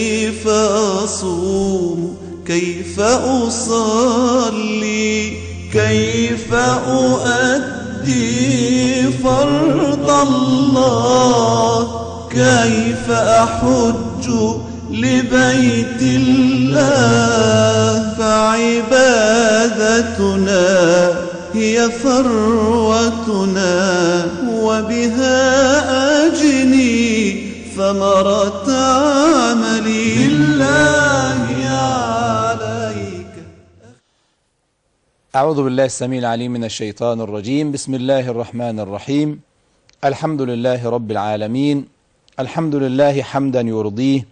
كيف أصوم كيف أصلي كيف أؤدي فرض الله كيف أحج لبيت الله فعبادتنا هي ثروتنا وبها أجني ثمرة عملي لله عليك أعوذ بالله السميع العليم من الشيطان الرجيم بسم الله الرحمن الرحيم الحمد لله رب العالمين الحمد لله حمدا يرضيه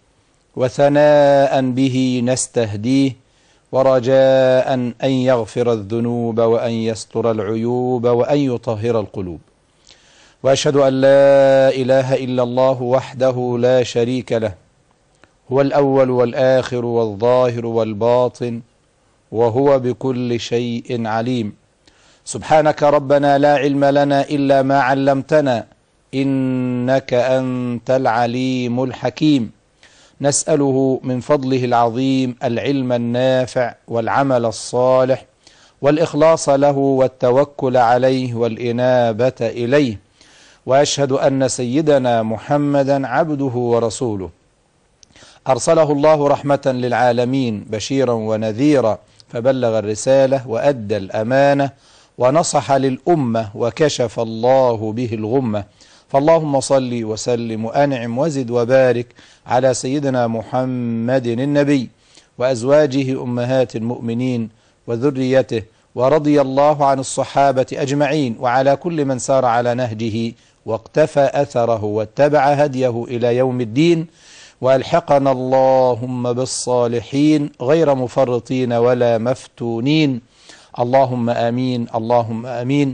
وثناء به نستهديه ورجاء أن يغفر الذنوب وأن يستر العيوب وأن يطهر القلوب وأشهد أن لا إله إلا الله وحده لا شريك له هو الأول والآخر والظاهر والباطن وهو بكل شيء عليم سبحانك ربنا لا علم لنا إلا ما علمتنا إنك أنت العليم الحكيم نسأله من فضله العظيم العلم النافع والعمل الصالح والإخلاص له والتوكل عليه والإنابة إليه وأشهد أن سيدنا محمدا عبده ورسوله أرسله الله رحمة للعالمين بشيرا ونذيرا فبلغ الرسالة وأدى الأمانة ونصح للأمة وكشف الله به الغمة فاللهم صل وسلم وأنعم وزد وبارك على سيدنا محمد النبي وأزواجه أمهات المؤمنين وذريته ورضي الله عن الصحابة أجمعين وعلى كل من سار على نهجه واقتفى أثره واتبع هديه إلى يوم الدين وألحقنا اللهم بالصالحين غير مفرطين ولا مفتونين اللهم آمين اللهم آمين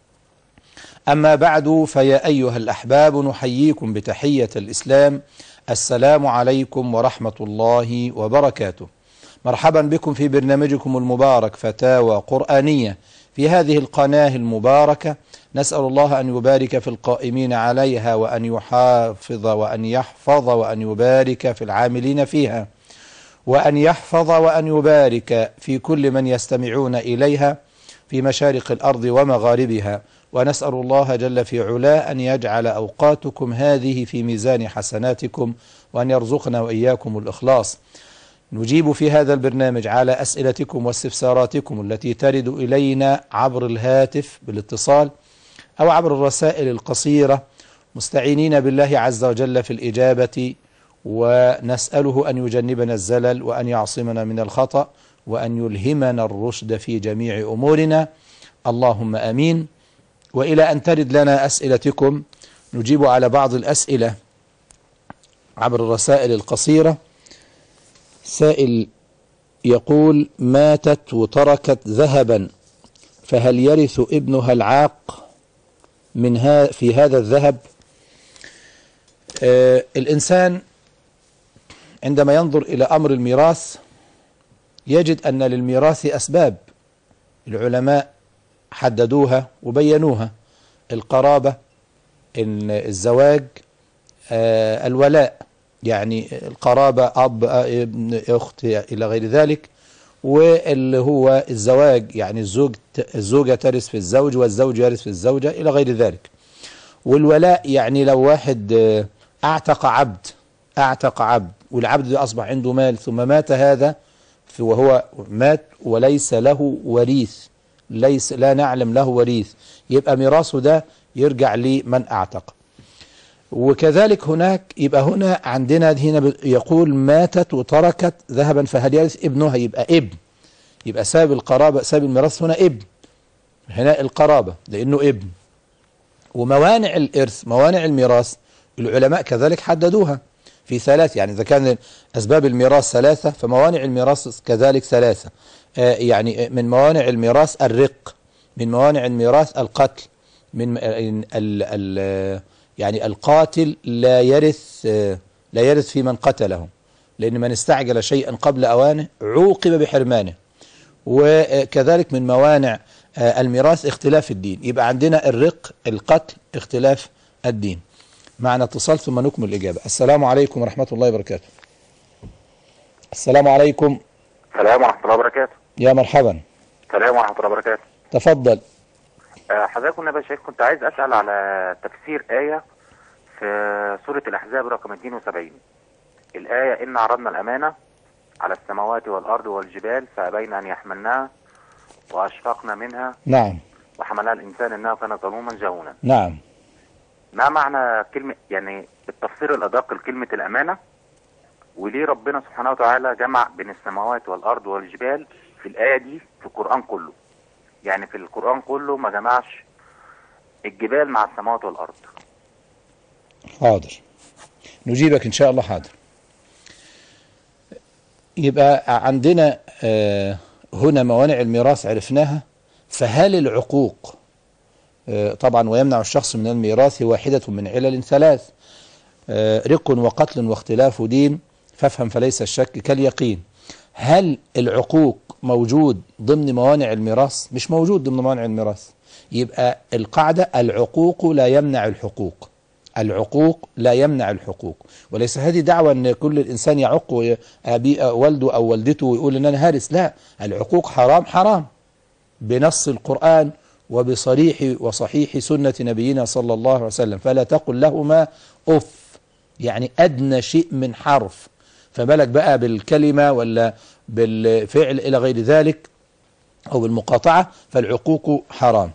أما بعد فيا أيها الأحباب نحييكم بتحية الإسلام السلام عليكم ورحمة الله وبركاته مرحبا بكم في برنامجكم المبارك فتاوى قرآنية في هذه القناة المباركة نسأل الله أن يبارك في القائمين عليها وأن يحافظ وأن يحفظ وأن يبارك في العاملين فيها وأن يحفظ وأن يبارك في كل من يستمعون إليها في مشارق الأرض ومغاربها ونسأل الله جل في علاه أن يجعل أوقاتكم هذه في ميزان حسناتكم وأن يرزقنا وإياكم الإخلاص نجيب في هذا البرنامج على أسئلتكم واستفساراتكم التي ترد إلينا عبر الهاتف بالاتصال أو عبر الرسائل القصيرة مستعينين بالله عز وجل في الإجابة ونسأله أن يجنبنا الزلل وأن يعصمنا من الخطأ وأن يلهمنا الرشد في جميع أمورنا اللهم أمين وإلى أن ترد لنا أسئلتكم نجيب على بعض الأسئلة عبر الرسائل القصيرة سائل يقول ماتت وتركت ذهبا فهل يرث ابنها العاق من ها في هذا الذهب آه الإنسان عندما ينظر إلى أمر الميراث يجد أن للميراث أسباب العلماء حددوها وبينوها القرابة الزواج آه الولاء يعني القرابة أب ابن أخت إلى غير ذلك واللي هو الزواج يعني الزوج الزوجة ترث في الزوج والزوج يرث في الزوجة إلى غير ذلك والولاء يعني لو واحد أعتق عبد أعتق عبد والعبد ده أصبح عنده مال ثم مات هذا وهو مات وليس له وريث ليس لا نعلم له وريث يبقى ميراثه ده يرجع لمن أعتق وكذلك هناك يبقى هنا عندنا هنا يقول ماتت وتركت ذهبا فهل يرث ابنها يبقى ابن يبقى سبب القرابة سبب الميراث هنا ابن هنا القرابة لأنه ابن وموانع الإرث موانع الميراث العلماء كذلك حددوها في ثلاث يعني إذا كان أسباب الميراث ثلاثة فموانع الميراث كذلك ثلاثة آه يعني من موانع الميراث الرق من موانع الميراث القتل من ال ال يعني القاتل لا يرث لا يرث في من قتله لأن من استعجل شيئا قبل أوانه عوقب بحرمانه وكذلك من موانع الميراث اختلاف الدين يبقى عندنا الرق القتل اختلاف الدين معنا اتصال ثم نكمل الإجابة السلام عليكم ورحمة الله وبركاته السلام عليكم السلام ورحمة الله وبركاته يا مرحبا السلام ورحمة الله وبركاته تفضل آه، حضرتك والنبي يا شيخ كنت عايز أسأل على تفسير آية في سورة الأحزاب رقم 72 الآية إن عرضنا الأمانة على السماوات والأرض والجبال فأبين أن يحملناها وأشفقنا منها نعم وحملها الإنسان إنه كان ظلوما جهولا نعم ما معنى كلمة يعني التفسير الأدق لكلمة الأمانة وليه ربنا سبحانه وتعالى جمع بين السماوات والأرض والجبال في الآية دي في القرآن كله يعني في القرآن كله ما جمعش الجبال مع السماوات والأرض حاضر نجيبك إن شاء الله حاضر يبقى عندنا آه، هنا موانع الميراث عرفناها فهل العقوق آه، طبعا ويمنع الشخص من الميراث واحدة من علل ثلاث آه، رق وقتل واختلاف دين فافهم فليس الشك كاليقين هل العقوق موجود ضمن موانع الميراث مش موجود ضمن موانع الميراث يبقى القاعدة العقوق لا يمنع الحقوق العقوق لا يمنع الحقوق وليس هذه دعوة ان كل الانسان يعق ابي والده او والدته ويقول ان انا هارس لا العقوق حرام حرام بنص القرآن وبصريح وصحيح سنة نبينا صلى الله عليه وسلم فلا تقل لهما أف يعني أدنى شيء من حرف فبالك بقى بالكلمة ولا بالفعل إلى غير ذلك أو بالمقاطعة فالعقوق حرام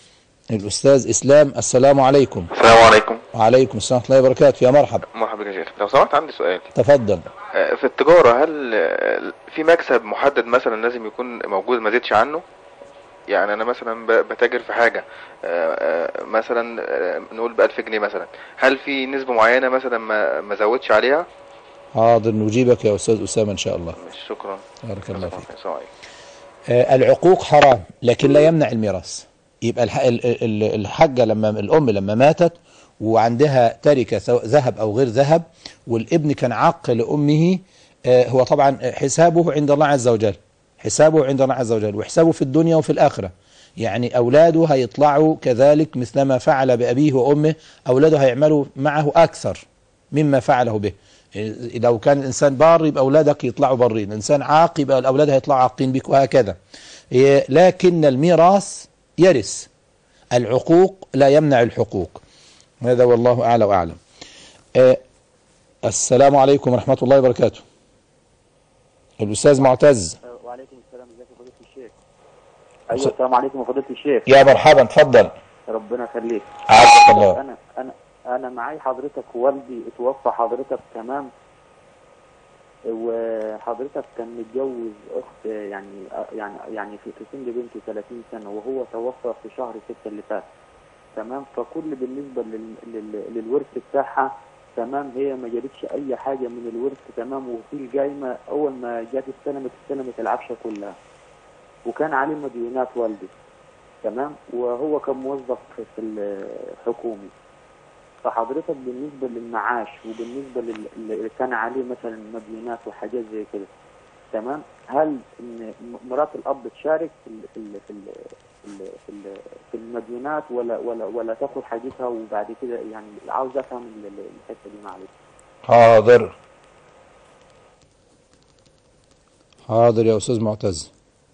الأستاذ إسلام السلام عليكم السلام عليكم وعليكم السلام ورحمة الله وبركاته يا مرحبا مرحبا بك يا شيخ لو سمحت عندي سؤال تفضل آه، في التجارة هل آه، في مكسب محدد مثلا لازم يكون موجود ما زيدش عنه يعني انا مثلا ب- بتاجر في حاجة آه، آه، مثلا آه، نقول بألف جنيه مثلا هل في نسبة معينة مثلا ما ما زودش عليها حاضر نجيبك يا أستاذ أسامة إن شاء الله ماشي، شكرا بارك الله فيك السلام عليكم آه، العقوق حرام لكن لا يمنع الميراث يبقى الح- ال- ال- الحاجة لما الأم لما ماتت وعندها تركة سواء ذهب أو غير ذهب والابن كان عاق لأمه آه، هو طبعا حسابه عند الله عز وجل حسابه عند الله عز وجل وحسابه في الدنيا وفي الآخرة يعني أولاده هيطلعوا كذلك مثلما فعل بأبيه وأمه أولاده هيعملوا معه أكثر مما فعله به إيه، لو كان الإنسان بار يبقى أولادك يطلعوا بارين الإنسان عاق يبقى الأولاد هيطلعوا عاقين بك وهكذا إيه، لكن الميراث يرث العقوق لا يمنع الحقوق هذا والله أعلى وأعلم آه، السلام عليكم ورحمة الله وبركاته الأستاذ معتز وعليكم السلام ازيك يا فضيلة الشيخ ايوه السلام عليكم يا فضيلة الشيخ يا مرحبا تفضل ربنا يخليك عزك الله انا انا انا معاي حضرتك والدي اتوفى حضرتك تمام وحضرتك كان متجوز اخت يعني يعني يعني في في سن بنتي 30 سنه وهو توفى في شهر 6 اللي فات تمام فكل بالنسبه لل... لل... للورث بتاعها تمام هي ما جابتش اي حاجه من الورث تمام وفي الجايمه اول ما جت استلمت استلمت العفشه كلها وكان عليه مديونات والدي تمام وهو كان موظف في الحكومي فحضرتك بالنسبة للمعاش وبالنسبة لل- اللي كان عليه مثلا مديونات وحاجات زي كده تمام هل ان م- مرات الاب تشارك في ال في ال في ال في, ال في, ال في المديونات ولا ولا ولا تاخد حاجتها وبعد كده يعني عاوز افهم ال- ال- الحته دي معلش حاضر حاضر يا أستاذ معتز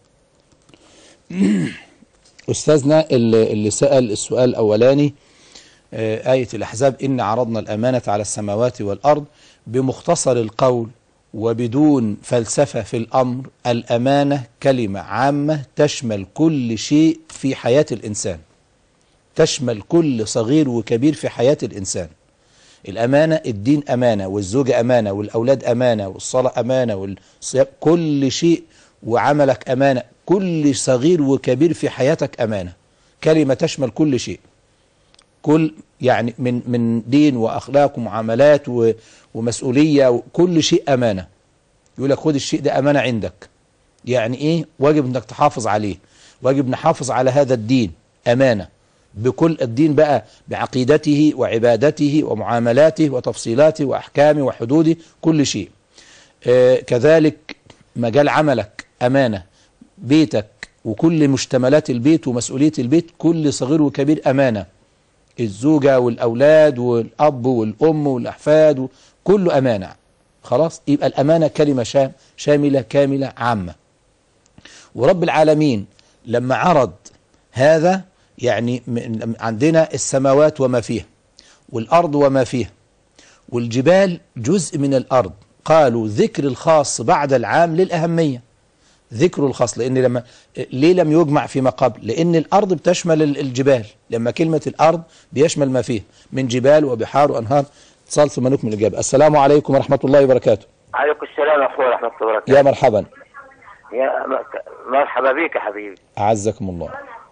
أستاذنا اللي, اللي سأل السؤال الأولاني آه، آية الأحزاب إن عرضنا الأمانة على السماوات والأرض بمختصر القول وبدون فلسفة في الأمر الأمانة كلمة عامة تشمل كل شيء في حياة الإنسان تشمل كل صغير وكبير في حياة الإنسان الأمانة الدين أمانة والزوجة أمانة والأولاد أمانة والصلاة أمانة والصيام كل شيء وعملك أمانة كل صغير وكبير في حياتك أمانة كلمة تشمل كل شيء كل يعني من من دين وأخلاق ومعاملات و- ومسؤولية وكل شيء أمانة يقول لك خد الشيء ده أمانة عندك يعني إيه واجب إنك تحافظ عليه واجب نحافظ على هذا الدين أمانة بكل الدين بقى بعقيدته وعبادته ومعاملاته وتفصيلاته وأحكامه وحدوده كل شيء آه كذلك مجال عملك أمانة بيتك وكل مشتملات البيت ومسؤولية البيت كل صغير وكبير أمانة الزوجة والأولاد والأب والأم والأحفاد كله أمانة خلاص يبقى الأمانة كلمة شام شاملة كاملة عامة ورب العالمين لما عرض هذا يعني م- عندنا السماوات وما فيها والأرض وما فيها والجبال جزء من الأرض قالوا ذكر الخاص بعد العام للأهمية ذكر الخاص لأن لما ليه لم يجمع فيما قبل لأن الأرض بتشمل ال- الجبال لما كلمة الأرض بيشمل ما فيها من جبال وبحار وأنهار اتصال ثم نكمل الإجابة السلام عليكم ورحمة الله وبركاته عليكم السلام ورحمة الله ورحمة الله وبركاته يا مرحبا يا م- مرحبا بك يا حبيبي أعزكم الله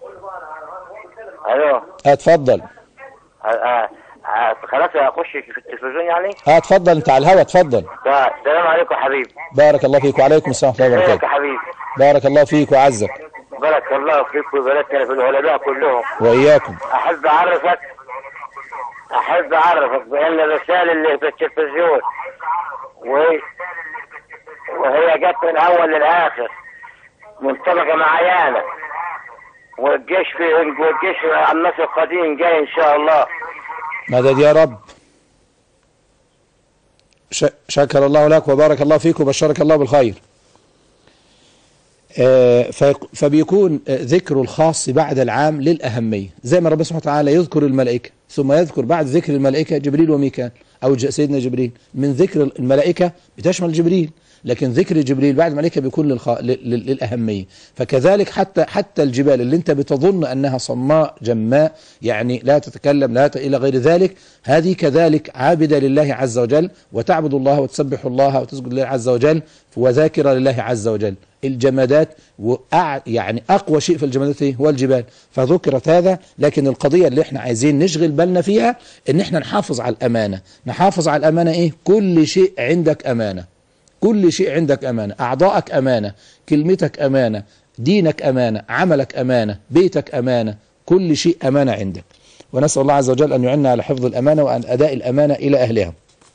الو اتفضل آه، آه، آه، خلاص اخش في التلفزيون يعني اه اتفضل انت على الهوا اتفضل طيب، السلام عليكم يا حبيبي بارك الله فيك وعليكم السلام ورحمة الله ازيك يا وبركاته حبيبي بارك الله فيك وعزك بارك الله فيك وباركنا في العلماء كلهم وإياكم احب اعرفك احب اعرفك بان الرسائل اللي في التلفزيون وهي وهي جت من اول للاخر منطبقه معينه والجيش في والجيش على النصر القديم جاي ان شاء الله مدد يا رب ش- شكر الله لك وبارك الله فيك وبشرك الله بالخير آه، ف- فبيكون آه، ذكر الخاص بعد العام للأهمية زي ما ربنا سبحانه وتعالى يذكر الملائكة ثم يذكر بعد ذكر الملائكة جبريل وميكال أو ج- سيدنا جبريل من ذكر الملائكة بتشمل جبريل لكن ذكر جبريل بعد الملائكة بيكون للخ... لل- لل- للأهمية فكذلك حتى حتى الجبال اللي انت بتظن أنها صماء جماء يعني لا تتكلم لا ت... إلى غير ذلك هذه كذلك عابدة لله عز وجل وتعبد الله وتسبح الله وتسجد لله عز وجل وذاكرة لله عز وجل الجمادات وأع... يعني أقوى شيء في الجمادات إيه؟ هو الجبال فذكرت هذا لكن القضية اللي احنا عايزين نشغل بالنا فيها ان احنا نحافظ على الأمانة نحافظ على الأمانة ايه كل شيء عندك أمانة كل شيء عندك أمانة أعضائك أمانة كلمتك أمانة دينك أمانة عملك أمانة بيتك أمانة كل شيء أمانة عندك ونسأل الله عز وجل أن يعيننا على حفظ الأمانة وأن أداء الأمانة إلى أهلها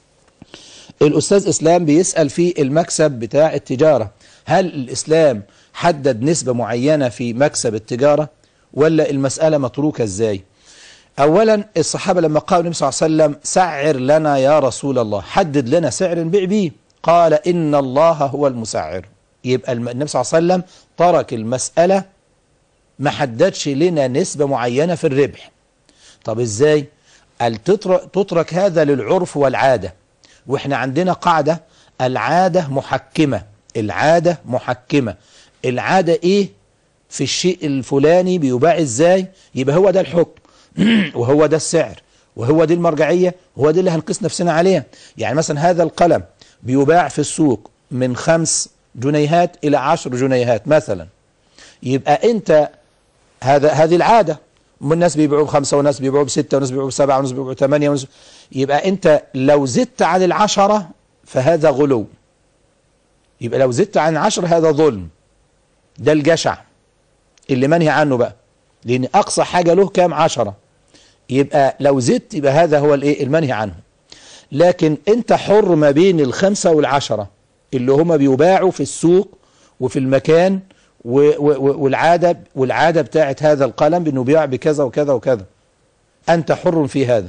الأستاذ إسلام بيسأل في المكسب بتاع التجارة هل الإسلام حدد نسبة معينة في مكسب التجارة ولا المسألة متروكة إزاي أولا الصحابة لما قالوا النبي صلى الله عليه وسلم سعر لنا يا رسول الله حدد لنا سعر نبيع بيه قال إن الله هو المسعر يبقى الم- النبي صلى الله عليه وسلم ترك المسألة ما حددش لنا نسبة معينة في الربح طب ازاي قال تترك, تترك هذا للعرف والعادة واحنا عندنا قاعدة العادة محكمة العادة محكمة العادة ايه في الشيء الفلاني بيباع ازاي يبقى هو ده الحكم وهو ده السعر وهو دي المرجعية وهو دي اللي هنقيس نفسنا عليها يعني مثلا هذا القلم بيباع في السوق من خمس جنيهات إلى عشر جنيهات مثلا يبقى أنت هذا هذه العادة الناس بيبيعوا بخمسة وناس بيبيعوا بستة وناس بيبيعوا بسبعة وناس بيبيعوا بثمانية وناس يبقى أنت لو زدت عن العشرة فهذا غلو يبقى لو زدت عن عشر هذا ظلم ده الجشع اللي منهي عنه بقى لأن أقصى حاجة له كام عشرة يبقى لو زدت يبقى هذا هو الايه المنهي عنه لكن انت حر ما بين الخمسة والعشرة اللي هما بيباعوا في السوق وفي المكان و و والعادة والعادة بتاعت هذا القلم بانه بيع بكذا وكذا وكذا انت حر في هذا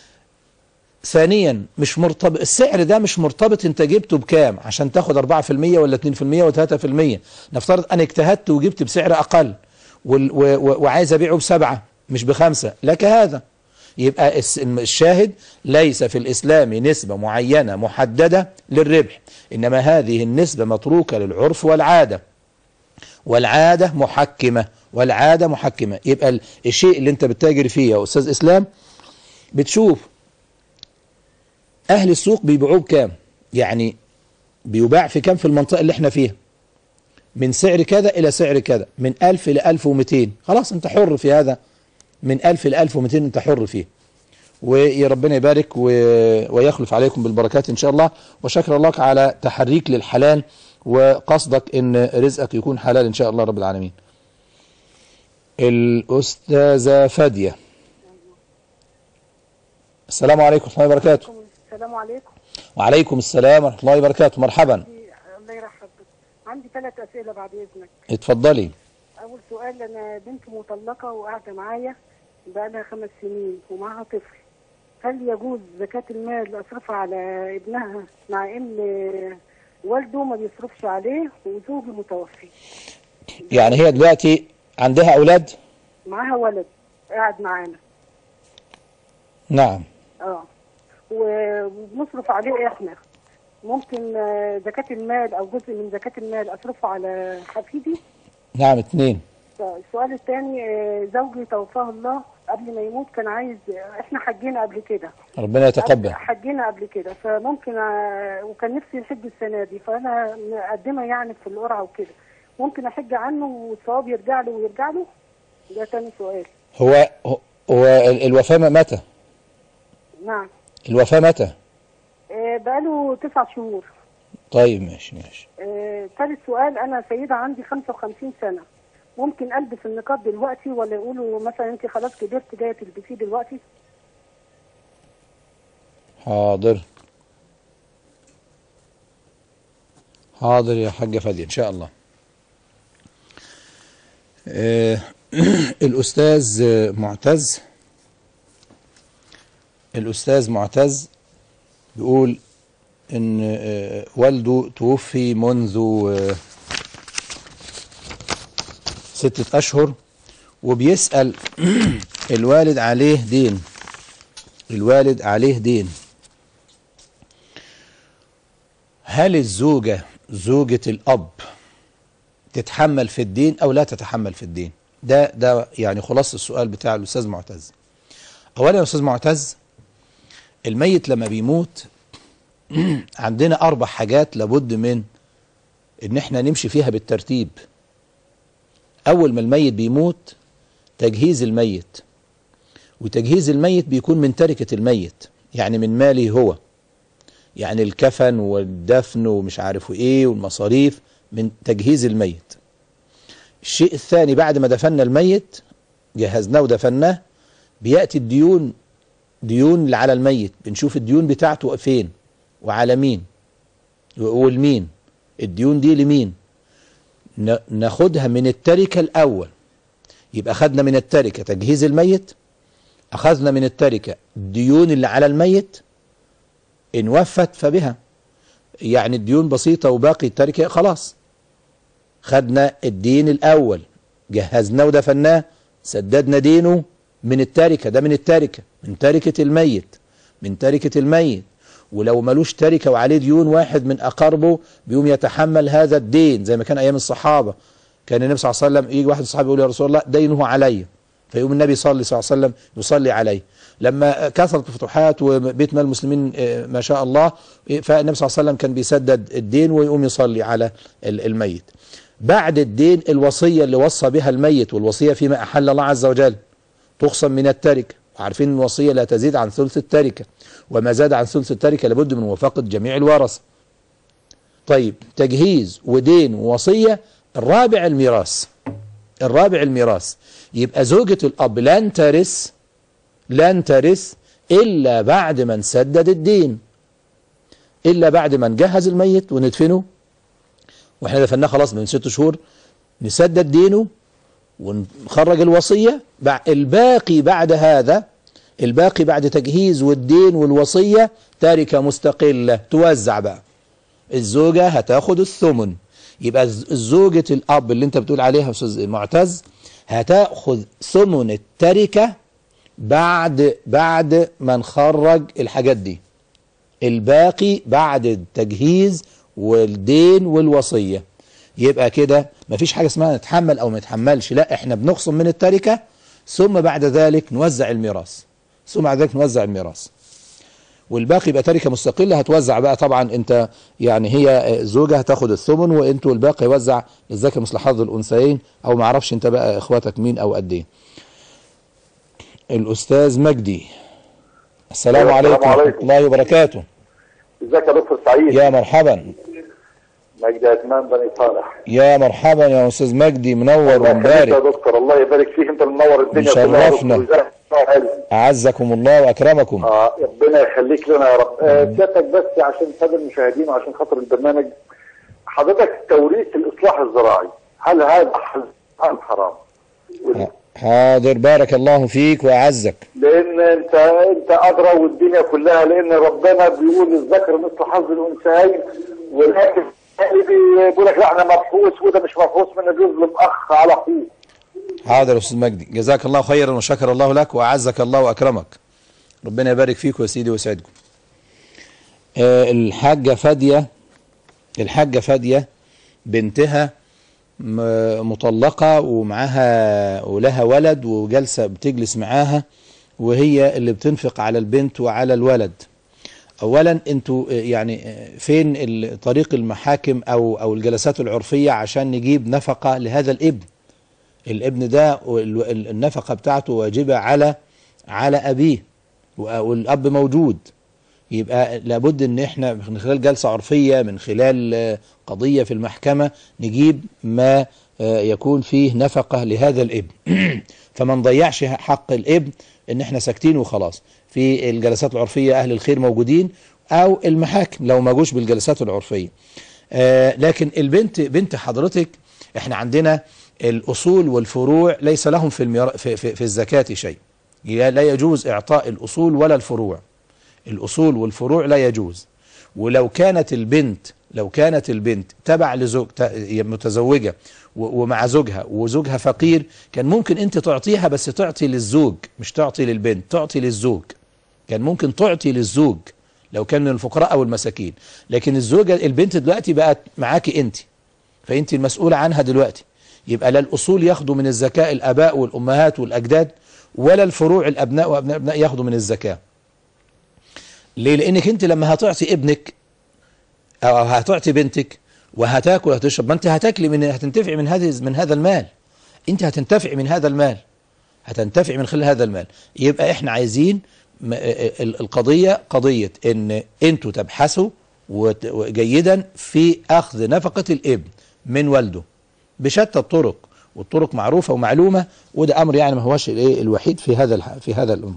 ثانيا مش مرتبط السعر ده مش مرتبط انت جبته بكام عشان تاخد 4% ولا 2% ولا 3% نفترض انا اجتهدت وجبت بسعر اقل وال- و- و- وعايز ابيعه بسبعة مش بخمسة لك هذا يبقى الس- الشاهد ليس في الإسلام نسبة معينة محددة للربح إنما هذه النسبة متروكة للعرف والعادة والعادة محكمة والعادة محكمة يبقى ال- الشيء اللي انت بتتاجر فيه يا أستاذ إسلام بتشوف أهل السوق بيبيعوه بكام يعني بيباع في كام في المنطقة اللي احنا فيها من سعر كذا إلى سعر كذا من 1000 إلى 1200 خلاص أنت حر في هذا من 1000 إلى 1200 أنت حر فيه ويا ربنا يبارك و... ويخلف عليكم بالبركات إن شاء الله وشكر الله على تحريك للحلال وقصدك إن رزقك يكون حلال إن شاء الله رب العالمين الأستاذة فادية السلام عليكم ورحمة الله وبركاته السلام عليكم وعليكم السلام ورحمة الله وبركاته مرحبا الله يرحم بك عندي ثلاث اسئله بعد اذنك اتفضلي اول سؤال انا بنت مطلقه وقاعده معايا بقى لها خمس سنين ومعاها طفل هل يجوز زكاه المال اصرفها على ابنها مع ان والده ما بيصرفش عليه وزوجي متوفي يعني هي دلوقتي عندها أولاد معاها ولد قاعد معانا نعم اه و- وبنصرف عليه احنا ممكن آه، زكاة المال او جزء من زكاة المال اصرفه على حفيدي نعم اتنين السؤال الثاني آه، زوجي توفاه الله قبل ما يموت كان عايز احنا حجينا قبل كده ربنا يتقبل حجينا قبل كده فممكن آه، وكان نفسي نحج السنه دي فانا مقدمه يعني في القرعه وكده ممكن احج عنه والثواب يرجع له ويرجع له ده تاني سؤال هو هو- هو ال- الوفاة متى نعم الوفاة متى آه، بقاله تسع شهور طيب ماشي ماشي آه، ثالث سؤال انا سيده عندي 55 سنه ممكن البس النقاب دلوقتي ولا يقولوا مثلا انت خلاص كبرت جايه تلبسيه دلوقتي حاضر حاضر يا حاجة فادية إن شاء الله آه، الأستاذ آه، معتز الأستاذ معتز بيقول إن آه، والده توفي منذ آه، ستة أشهر وبيسأل الوالد عليه دين الوالد عليه دين هل الزوجة زوجة الأب تتحمل في الدين أو لا تتحمل في الدين ده ده يعني خلاص السؤال بتاع الأستاذ معتز أولا يا أستاذ معتز الميت لما بيموت عندنا أربع حاجات لابد من إن إحنا نمشي فيها بالترتيب أول ما الميت بيموت تجهيز الميت وتجهيز الميت بيكون من تركة الميت يعني من ماله هو يعني الكفن والدفن ومش عارف ايه والمصاريف من تجهيز الميت الشيء الثاني بعد ما دفنا الميت جهزناه ودفناه بيأتي الديون ديون اللي على الميت بنشوف الديون بتاعته فين وعلى مين والمين الديون دي لمين ن- ناخدها من التركة الأول يبقى خدنا من التركة تجهيز الميت أخذنا من التركة الديون اللي على الميت إن وفت فبها يعني الديون بسيطة وباقي التركة خلاص خدنا الدين الأول جهزناه ودفناه سددنا دينه من التركة ده من التركة من تركة الميت من تركة الميت ولو ملوش تركة وعليه ديون واحد من أقاربه بيقوم يتحمل هذا الدين زي ما كان أيام الصحابة كان النبي صلى الله عليه وسلم يجي واحد من الصحابة يقول يا رسول الله دينه علي فيقوم النبي صلى الله عليه وسلم يصلي عليه لما كثرت الفتوحات وبيت مال المسلمين آه، ما شاء الله آه، فالنبي صلى الله عليه وسلم كان بيسدد الدين ويقوم يصلي على ال- الميت بعد الدين الوصية اللي وصى بها الميت والوصية فيما أحل الله عز وجل تخصم من التركة عارفين إن الوصية لا تزيد عن ثلث التركة وما زاد عن ثلث التركة لابد من موافقة جميع الورثة طيب تجهيز ودين ووصية الرابع الميراث الرابع الميراث يبقى زوجة الأب لن ترث لن ترث إلا بعد ما نسدد الدين إلا بعد ما نجهز الميت وندفنه واحنا دفناه خلاص من ست شهور نسدد دينه ونخرج الوصية بع- الباقي بعد هذا الباقي بعد تجهيز والدين والوصية تاركة مستقلة توزع بقى الزوجة هتاخد الثمن يبقى الز- الزوجة الأب اللي انت بتقول عليها يا أستاذ معتز هتاخذ ثمن التركة بعد بعد ما نخرج الحاجات دي الباقي بعد التجهيز والدين والوصية يبقى كده مفيش حاجة اسمها نتحمل أو ما نتحملش لا احنا بنخصم من التركة ثم بعد ذلك نوزع الميراث ثم بعد ذلك نوزع الميراث والباقي يبقى تركه مستقله هتوزع بقى طبعا انت يعني هي زوجه هتاخد الثمن وانتوا الباقي يوزع الذكر مثل حظ الانثيين او ما اعرفش انت بقى اخواتك مين او قد ايه الاستاذ مجدي السلام أيوة، عليكم السلام ورحمه عليكم. الله وبركاته ازيك يا دكتور سعيد يا مرحبا مجدي عثمان بني صالح يا مرحبا يا استاذ مجدي منور الله يخليك يا ومبارك دكتور الله يبارك فيك انت منور الدنيا كلها يا مشرفنا. دكتور. ازيك يا حلو. اعزكم الله واكرمكم اه ربنا يخليك لنا يا رب آه، سيادتك بس عشان ساده المشاهدين وعشان خاطر البرنامج حضرتك توريث الاصلاح الزراعي هل هذا حل ام حرام؟ حاضر بارك الله فيك واعزك لان انت انت ادرى والدنيا كلها لان ربنا بيقول الذكر مثل حظ الانثيين ولكن اللي بيقول لك لا احنا مبحوث وده مش مبحوث من يظلم اخ على اخوه حاضر يا استاذ مجدي جزاك الله خيرا وشكر الله لك واعزك الله واكرمك ربنا يبارك فيك يا سيدي ويسعدكم آه، الحاجة فادية الحاجة فادية بنتها م- مطلقة ومعاها ولها ولد وجالسة بتجلس معاها وهي اللي بتنفق على البنت وعلى الولد اولا انتوا آه، يعني آه، فين ال- طريق المحاكم او او الجلسات العرفية عشان نجيب نفقة لهذا الابن الابن ده وال- ال- النفقة بتاعته واجبة على على أبيه و- والأب موجود يبقى لابد ان احنا من خلال جلسة عرفية من خلال آه، قضية في المحكمة نجيب ما آه، يكون فيه نفقة لهذا الابن فما نضيعش حق الابن ان احنا ساكتين وخلاص في الجلسات العرفية اهل الخير موجودين او المحاكم لو ما جوش بالجلسات العرفية آه، لكن البنت بنت حضرتك احنا عندنا الاصول والفروع ليس لهم في الميرا في, في, في الزكاة شيء لا يجوز اعطاء الاصول ولا الفروع الأصول والفروع لا يجوز ولو كانت البنت لو كانت البنت تبع لزوج ت- متزوجة و- ومع زوجها وزوجها فقير كان ممكن انت تعطيها بس تعطي للزوج مش تعطي للبنت تعطي للزوج كان ممكن تعطي للزوج لو كان من الفقراء او المساكين لكن الزوجة البنت دلوقتي بقت معاكي انت فانت المسؤولة عنها دلوقتي يبقى لا الأصول ياخدوا من الزكاة الآباء والأمهات والأجداد ولا الفروع الأبناء وأبناء الأبناء ياخدوا من الزكاة ليه لانك انت لما هتعطي ابنك او هتعطي بنتك وهتاكل وهتشرب ما انت هتاكلي من هتنتفع من هذه من هذا المال انت هتنتفع من هذا المال هتنتفع من خلال هذا المال يبقى احنا عايزين م- ال- القضية قضية ان انتوا تبحثوا وت- جيدا في اخذ نفقة الابن من والده بشتى الطرق والطرق معروفة ومعلومة وده امر يعني ما هوش الايه الوحيد في هذا الح- في هذا الامر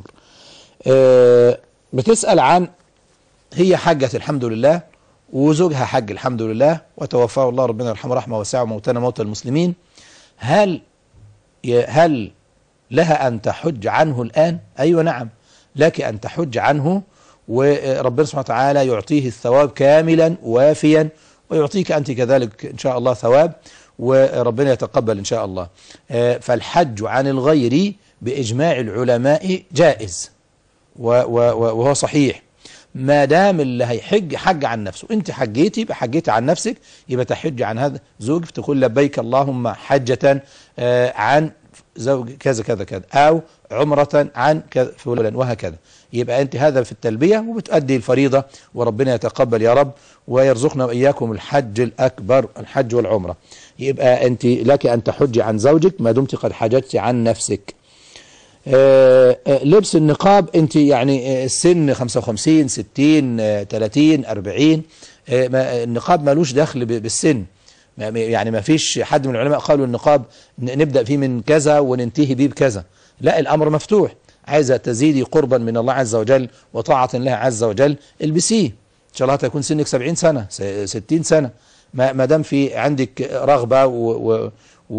آه، بتسأل عن هي حجت الحمد لله وزوجها حج الحمد لله وتوفاه الله ربنا يرحمه رحمه واسعه وموتنا موتى المسلمين هل ي- هل لها أن تحج عنه الآن أيوة نعم لك أن تحج عنه وربنا سبحانه وتعالى يعطيه الثواب كاملا وافيا ويعطيك أنت كذلك إن شاء الله ثواب وربنا يتقبل إن شاء الله آه، فالحج عن الغير بإجماع العلماء جائز و- و- و- وهو صحيح ما دام اللي هيحج حج عن نفسه انت حجيتي يبقى حجيتي عن نفسك يبقى تحج عن هذا زوجك تقول لبيك اللهم حجة آه، عن زوج كذا كذا كذا او عمرة عن كذا فلان وهكذا يبقى انت هذا في التلبية وبتؤدي الفريضة وربنا يتقبل يا رب ويرزقنا واياكم الحج الاكبر الحج والعمرة يبقى انت لك ان تحجي عن زوجك ما دمت قد حججت عن نفسك آه، آه، لبس النقاب انت يعني آه، السن 55 60 آه، 30 40 آه، ما- النقاب مالوش دخل ب- بالسن ما- ما- يعني ما فيش حد من العلماء قالوا النقاب ن- نبدأ فيه من كذا وننتهي بيه بكذا لا الأمر مفتوح عايزة تزيدي قربا من الله عز وجل وطاعة الله عز وجل البسيه إن شاء الله تكون سنك 70 سنة س- 60 سنة ما ما دام في عندك رغبة و و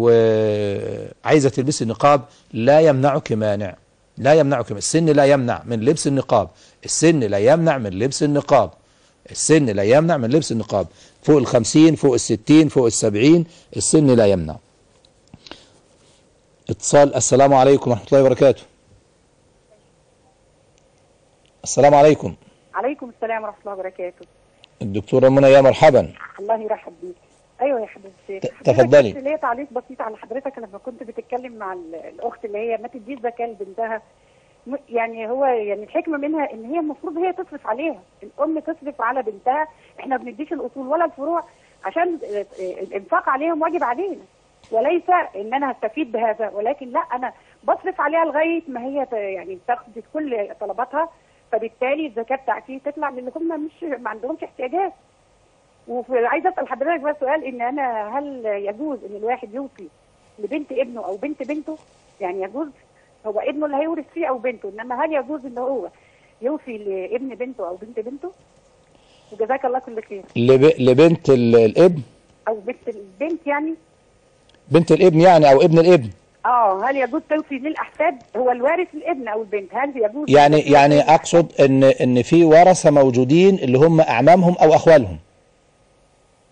وعايزة تلبسي النقاب لا يمنعك مانع لا يمنعك السن لا يمنع من لبس النقاب السن لا يمنع من لبس النقاب السن لا يمنع من لبس النقاب فوق الخمسين فوق الستين فوق السبعين السن لا يمنع اتصال السلام عليكم ورحمة الله وبركاته السلام عليكم عليكم السلام ورحمة الله وبركاته الدكتورة منى يا مرحبا الله يرحب بيك ايوه يا حبيبتي الشيخ ت- تفضلي. حضرتك بس ليا تعليق بسيط على حضرتك لما كنت بتتكلم مع ال- الاخت اللي هي ما تديش زكاه لبنتها م- يعني هو يعني الحكمه منها ان هي المفروض هي تصرف عليها الام تصرف على بنتها احنا ما بنديش الاصول ولا الفروع عشان ال- الانفاق عليهم واجب علينا وليس ان انا هستفيد بهذا ولكن لا انا بصرف عليها لغايه ما هي ت- يعني تاخد كل طلباتها فبالتالي الزكاه بتاعتي تطلع للي هم مش ما عندهمش احتياجات وعايزه اسال حضرتك بقى سؤال ان انا هل يجوز ان الواحد يوصي لبنت ابنه او بنت بنته يعني يجوز هو ابنه اللي هيورث فيه او بنته انما هل يجوز ان هو يوصي لابن بنته او بنت بنته وجزاك الله كل خير لب... لبنت ال... الابن او بنت البنت يعني بنت الابن يعني او ابن الابن اه هل يجوز توصي للاحفاد هو الوارث الابن او البنت هل يجوز يعني يعني اقصد ان ان في ورثة موجودين اللي هم اعمامهم او اخوالهم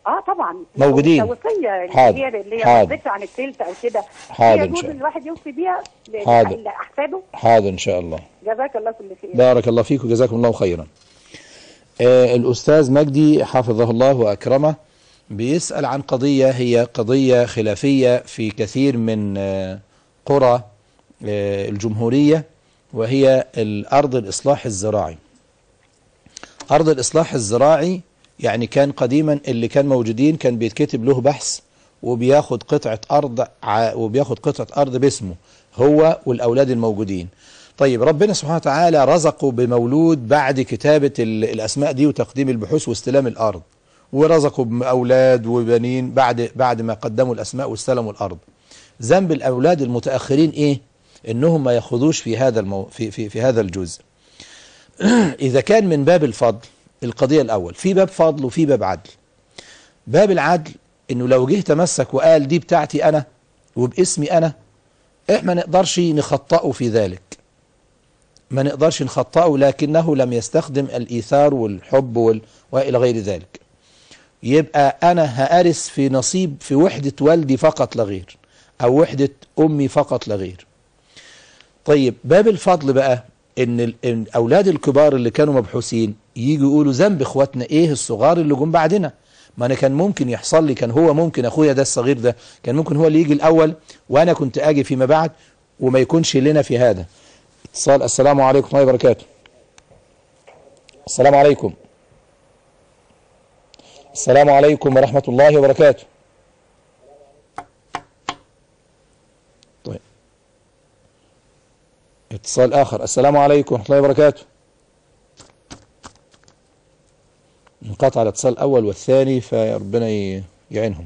اه طبعا موجودين. الوصيه اللي حاضر. هي اللي هي حاضر. ما تزيدش عن الثلث او كده حاضر إن يجوز شاء الله. الواحد يوصي بيها ل- حاضر. لاحفاده حاضر إن شاء الله جزاك الله كل خير بارك الله فيك وجزاكم الله خيرا آه الأستاذ مجدي حفظه الله وأكرمه بيسأل عن قضية هي قضية خلافية في كثير من آه قرى آه الجمهورية وهي الأرض الإصلاح الزراعي أرض الإصلاح الزراعي يعني كان قديما اللي كان موجودين كان بيتكتب له بحث وبياخد قطعة أرض ع- وبياخد قطعة أرض باسمه هو والأولاد الموجودين طيب ربنا سبحانه وتعالى رزقه بمولود بعد كتابة ال- الأسماء دي وتقديم البحوث واستلام الأرض ورزقه بأولاد وبنين بعد بعد ما قدموا الأسماء واستلموا الأرض ذنب الأولاد المتأخرين إيه؟ إنهم ما يأخذوش في هذا المو في, في, في هذا الجزء إذا كان من باب الفضل القضية الأول في باب فضل وفي باب عدل باب العدل إنه لو جه تمسك وقال دي بتاعتي أنا وباسمي أنا إحنا ما نقدرش نخطئه في ذلك ما نقدرش نخطئه لكنه لم يستخدم الإيثار والحب وال... وإلى غير ذلك يبقى أنا هأرث في نصيب في وحدة والدي فقط لا غير أو وحدة أمي فقط لا غير طيب باب الفضل بقى ان ال- إن اولاد الكبار اللي كانوا مبحوثين يجوا يقولوا ذنب اخواتنا ايه الصغار اللي جم بعدنا ما انا كان ممكن يحصل لي كان هو ممكن اخويا ده الصغير ده كان ممكن هو اللي يجي الاول وانا كنت اجي فيما بعد وما يكونش لنا في هذا اتصال السلام عليكم ورحمه الله وبركاته السلام عليكم السلام عليكم ورحمه الله وبركاته طيب اتصال آخر السلام عليكم ورحمة الله وبركاته انقطع الاتصال الأول والثاني فربنا ي- يعينهم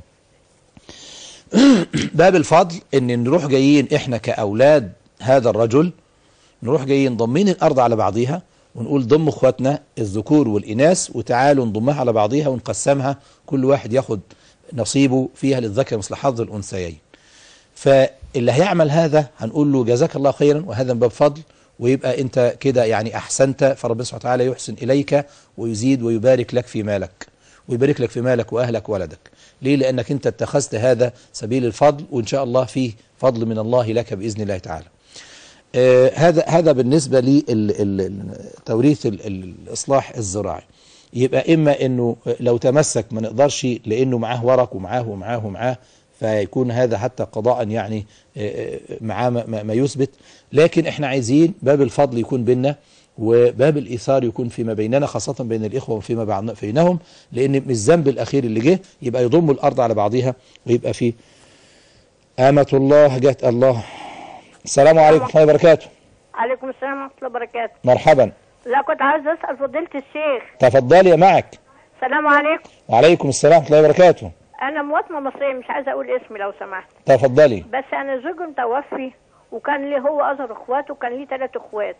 باب الفضل ان نروح جايين احنا كأولاد هذا الرجل نروح جايين ضمين الأرض على بعضيها ونقول ضم اخواتنا الذكور والإناث وتعالوا نضمها على بعضيها ونقسمها كل واحد ياخد نصيبه فيها للذكر مثل حظ الأنثيين فاللي هيعمل هذا هنقول له جزاك الله خيرا وهذا من باب فضل ويبقى انت كده يعني احسنت فربنا سبحانه وتعالى يحسن اليك ويزيد ويبارك لك في مالك ويبارك لك في مالك واهلك وولدك ليه لانك انت اتخذت هذا سبيل الفضل وان شاء الله فيه فضل من الله لك باذن الله تعالى آه هذا هذا بالنسبه لتوريث الاصلاح الزراعي يبقى اما انه لو تمسك ما نقدرش لانه معاه ورق ومعاه ومعاه ومعاه فيكون هذا حتى قضاء يعني آه، آه، معاه ما- ما ما يثبت لكن احنا عايزين باب الفضل يكون بيننا وباب الايثار يكون فيما بيننا خاصه بين الاخوه وفيما بعض- بينهم لان من الذنب الاخير اللي جه يبقى يضم الارض على بعضها ويبقى فيه امه الله جت الله السلام عليكم ورحمه الله وبركاته عليكم السلام ورحمة الله وبركاته مرحبا لا كنت عايز أسأل فضيلة الشيخ تفضلي يا معك السلام عليكم وعليكم السلام ورحمه الله وبركاته أنا مواطنة مصرية مش عايزة أقول اسمي لو سمحت تفضلي بس أنا زوجي متوفي وكان لي هو أصغر إخواته وكان ليه ثلاث إخوات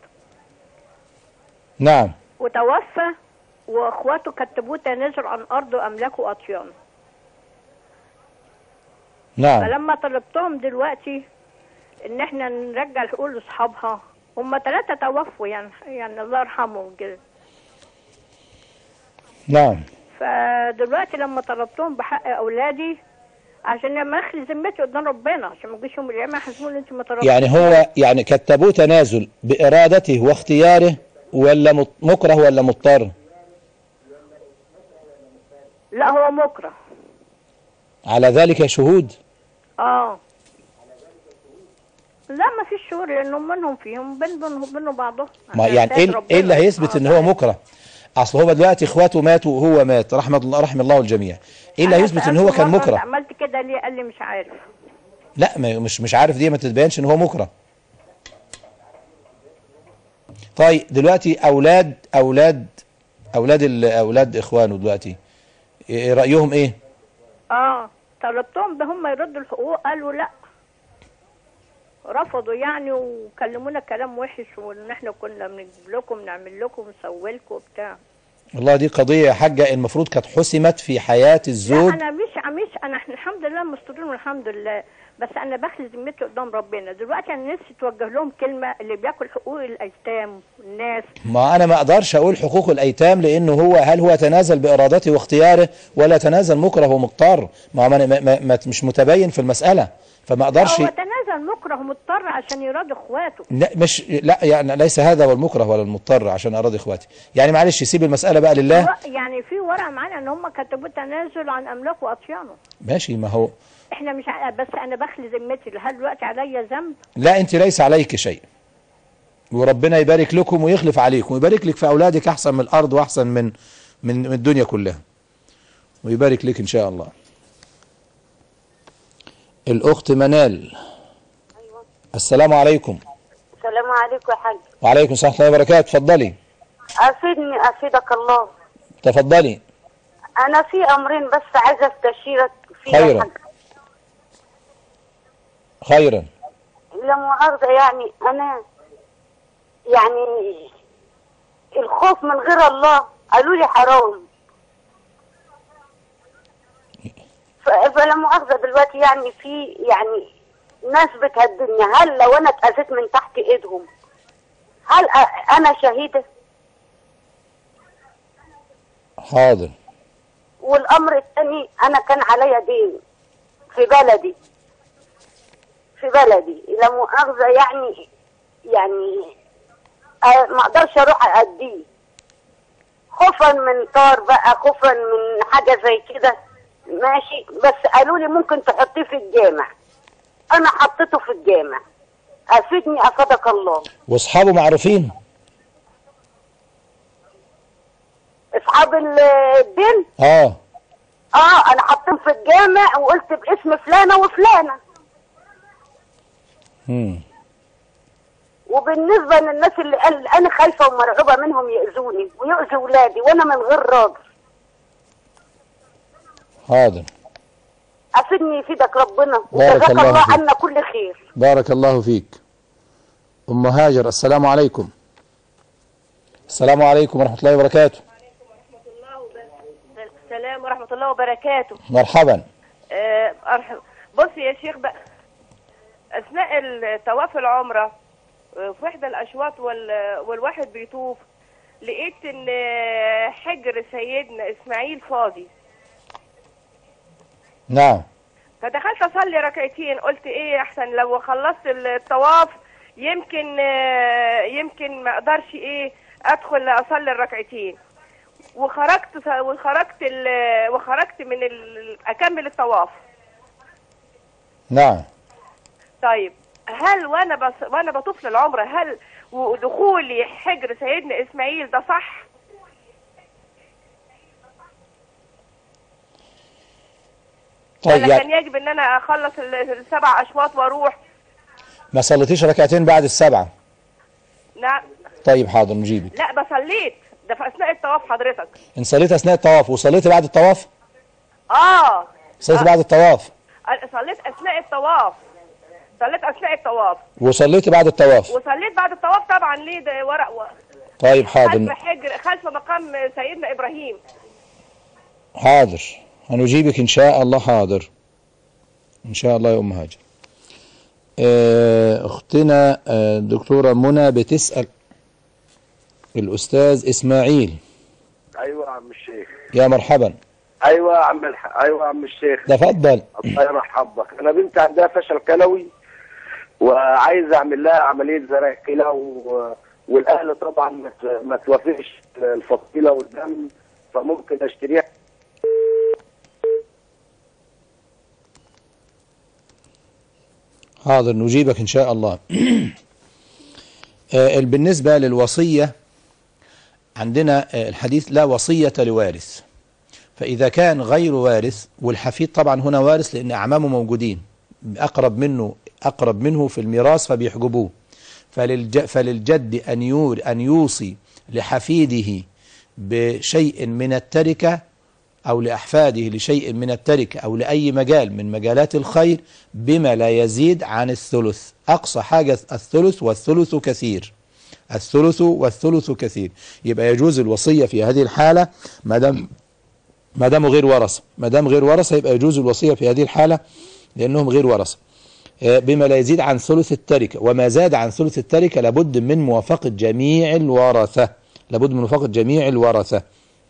نعم وتوفى وإخواته كتبوه تنازل عن أرض وأملاكه وأطيان نعم فلما طلبتهم دلوقتي إن إحنا نرجع الحقوق لأصحابها هم ثلاثة توفوا يعني يعني الله يرحمهم كده نعم فدلوقتي لما طلبتهم بحق اولادي عشان لما اخلي ذمتي قدام ربنا عشان ما تجيش يوم القيامه يحاسبوني انت ما طلبتيش يعني هو يعني كتبوه تنازل بإرادته واختياره ولا مط- مكره ولا مضطر لا هو مكره على ذلك شهود اه لا ما فيش شهور لانهم منهم فيهم بينهم بينهم بعضهم ما عشان يعني سيد ايه ربنا. إيه اللي هيثبت آه، ان هو مكره اصل هو دلوقتي اخواته ماتوا وهو مات رحمه الله رحم الله الجميع ايه اللي أنا هيثبت ان هو سألته كان مرة، أنت مكره عملت كده ليه قال لي مش عارف لا ما مش مش عارف دي ما تتبينش ان هو مكره طيب دلوقتي اولاد اولاد اولاد ال- اولاد اخوانه دلوقتي إيه رايهم ايه اه طلبتهم ده هم يردوا الحقوق قالوا لا رفضوا يعني وكلمونا كلام وحش وان احنا كنا بنجيب لكم نعمل لكم نسوي لكم وبتاع والله دي قضية يا حاجة المفروض كانت حسمت في حياة الزوج لا انا مش مش انا احنا الحمد لله مستورين والحمد لله بس انا بخلي ذمتي قدام ربنا دلوقتي انا نفسي توجه لهم كلمه اللي بياكل حقوق الايتام والناس ما أنا ما أقدرش أقول حقوق الأيتام لأنه هو هل هو تنازل بإرادته واختياره ولا تنازل مكره ومضطر ما, ما, ما, ما, ما مش متبين في المسألة فما أقدرش هو تنازل مكره ومضطر عشان يراضي اخواته لا مش لا يعني ليس هذا هو المكره ولا المضطر عشان أراضي إخواتي يعني معلش سيب المسألة بقى لله هو- يعني في ورقه معانا ان هم كتبوا تنازل عن املاك واطيانه ماشي ما هو احنا مش ع- بس انا بخلي ذمتي هل دلوقتي عليا ذنب لا أنت ليس عليك شيء وربنا يبارك لكم ويخلف عليكم ويبارك لك في أولادك أحسن من الأرض وأحسن من من من الدنيا كلها ويبارك لك إن شاء الله الأخت منال السلام عليكم السلام عليكم يا حاج وعليكم السلام ورحمة الله وبركاته اتفضلي افيدني افيدك الله تفضلي انا في امرين بس عايزه استشيرك فيها يا خيرا. حاج. خيرا لا مؤاخذه يعني انا يعني الخوف من غير الله قالوا لي حرام ف- فلا مؤاخذه دلوقتي يعني في يعني ناس بتهددني هل لو انا اتاذيت من تحت ايدهم هل أ- انا شهيده حاضر والامر الثاني انا كان عليا دين في بلدي في بلدي لا مؤاخذه يعني يعني آه، ما اقدرش اروح ااديه خوفا من طار بقى خوفا من حاجه زي كده ماشي بس قالوا لي ممكن تحطيه في الجامع انا حطيته في الجامع افيدني افادك الله واصحابه معروفين اصحاب ال- الدين اه اه انا حطيتهم في الجامع وقلت باسم فلانه وفلانه مم. وبالنسبه للناس اللي قال انا خايفه ومرعوبه منهم ياذوني ويؤذوا ولادي وانا من غير راجل حاضر افدني يفيدك ربنا بارك وجزاك الله الله فيك. عنا كل خير بارك الله فيك أم هاجر السلام عليكم السلام عليكم ورحمة الله وبركاته السلام ورحمة الله وبركاته مرحبا آه، أرحب بص يا شيخ بقى أثناء الطواف العمرة آه، في إحدى الأشواط وال... والواحد بيطوف لقيت إن آه، حجر سيدنا إسماعيل فاضي نعم فدخلت أصلي ركعتين قلت إيه أحسن لو خلصت الطواف يمكن آه، يمكن ما أقدرش إيه أدخل أصلي الركعتين وخرجت وخرجت ال- وخرجت من ال... أكمل الطواف نعم طيب هل وانا بس وانا بطوف للعمره هل ودخولي حجر سيدنا اسماعيل ده صح؟ طيب ولا كان يعني يجب ان انا اخلص ال- السبع اشواط واروح؟ ما صليتيش ركعتين بعد السبعة نعم طيب حاضر نجيبك لا بصليت ده في اثناء الطواف حضرتك إن صليت أثناء الطواف وصليت بعد الطواف اه صليت بعد الطواف صليت اثناء الطواف صليت اثناء الطواف وصليت بعد الطواف وصليت بعد الطواف طبعا ليه ده ورق و... طيب خلف حاضر حجر خلف مقام سيدنا ابراهيم حاضر هنجيبك إن شاء الله حاضر إن شاء الله يا أم هاجر آه، أختنا آه، دكتورة منى بتسأل الأستاذ إسماعيل ايوه يا عم الشيخ يا مرحبا ايوه يا عم الح... ايوه يا عم الشيخ تفضل الله يرحمك انا بنتي عندها فشل كلوي وعايز اعمل لها عمليه زرع كلى و... والاهل طبعا ما ت- ما توافقش الفصيله والدم فممكن اشتريها حاضر نجيبك إن شاء الله آه، بالنسبة للوصية عندنا آه، الحديث لا وصية لوارث فإذا كان غير وارث والحفيد طبعا هنا وارث لأن أعمامه موجودين أقرب منه أقرب منه في الميراث فبيحجبوه فللج فللجد أن يور أن يوصي لحفيده بشيء من التركة أو لأحفاده لشيء من التركة أو لأي مجال من مجالات الخير بما لا يزيد عن الثلث أقصى حاجة الثلث والثلث كثير الثلث والثلث كثير يبقى يجوز الوصية في هذه الحالة ما دام ما دام غير ورثة ما دام غير ورثة يبقى يجوز الوصية في هذه الحالة لأنهم غير ورثة آه، بما لا يزيد عن ثلث التركة وما زاد عن ثلث التركة لابد من موافقة جميع الورثة لابد من موافقة جميع الورثة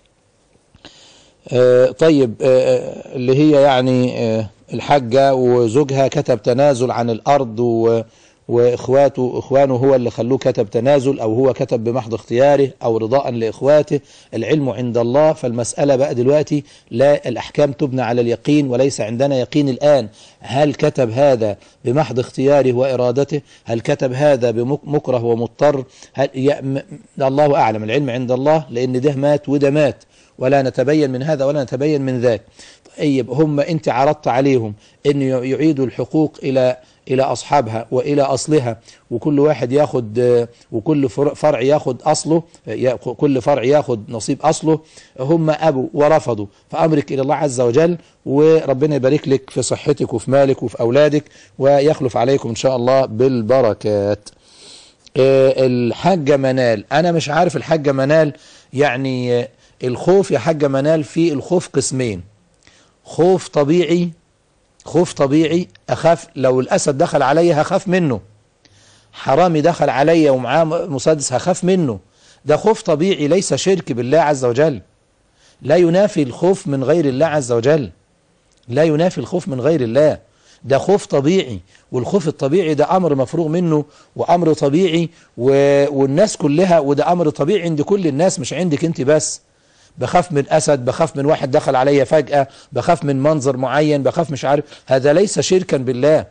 آه، طيب آه، اللي هي يعني آه، الحاجة وزوجها كتب تنازل عن الأرض و واخواته اخوانه هو اللي خلوه كتب تنازل او هو كتب بمحض اختياره او رضاء لاخواته العلم عند الله فالمسألة بقى دلوقتي لا الاحكام تبنى على اليقين وليس عندنا يقين الان هل كتب هذا بمحض اختياره وارادته هل كتب هذا بمكره ومضطر هل ي... م... الله اعلم العلم عند الله لان ده مات وده مات ولا نتبين من هذا ولا نتبين من ذاك طيب هم انت عرضت عليهم ان يعيدوا الحقوق الى الى اصحابها والى اصلها وكل واحد ياخد آه، وكل فر- فرع ياخد اصله يا- كل فرع ياخد نصيب اصله هم ابوا ورفضوا فامرك الى الله عز وجل وربنا يبارك لك في صحتك وفي مالك وفي اولادك ويخلف عليكم ان شاء الله بالبركات آه، الحاجة منال أنا مش عارف الحاجة منال يعني آه، الخوف يا حاجة منال في الخوف قسمين خوف طبيعي خوف طبيعي أخاف لو الأسد دخل عليا هخاف منه حرامي دخل عليا ومعاه مسدس هخاف منه ده خوف طبيعي ليس شرك بالله عز وجل لا ينافي الخوف من غير الله عز وجل لا ينافي الخوف من غير الله ده خوف طبيعي والخوف الطبيعي ده أمر مفروغ منه وأمر طبيعي و... والناس كلها وده أمر طبيعي عند كل الناس مش عندك انت بس بخاف من أسد بخاف من واحد دخل عليا فجأة بخاف من منظر معين بخاف مش عارف هذا ليس شركا بالله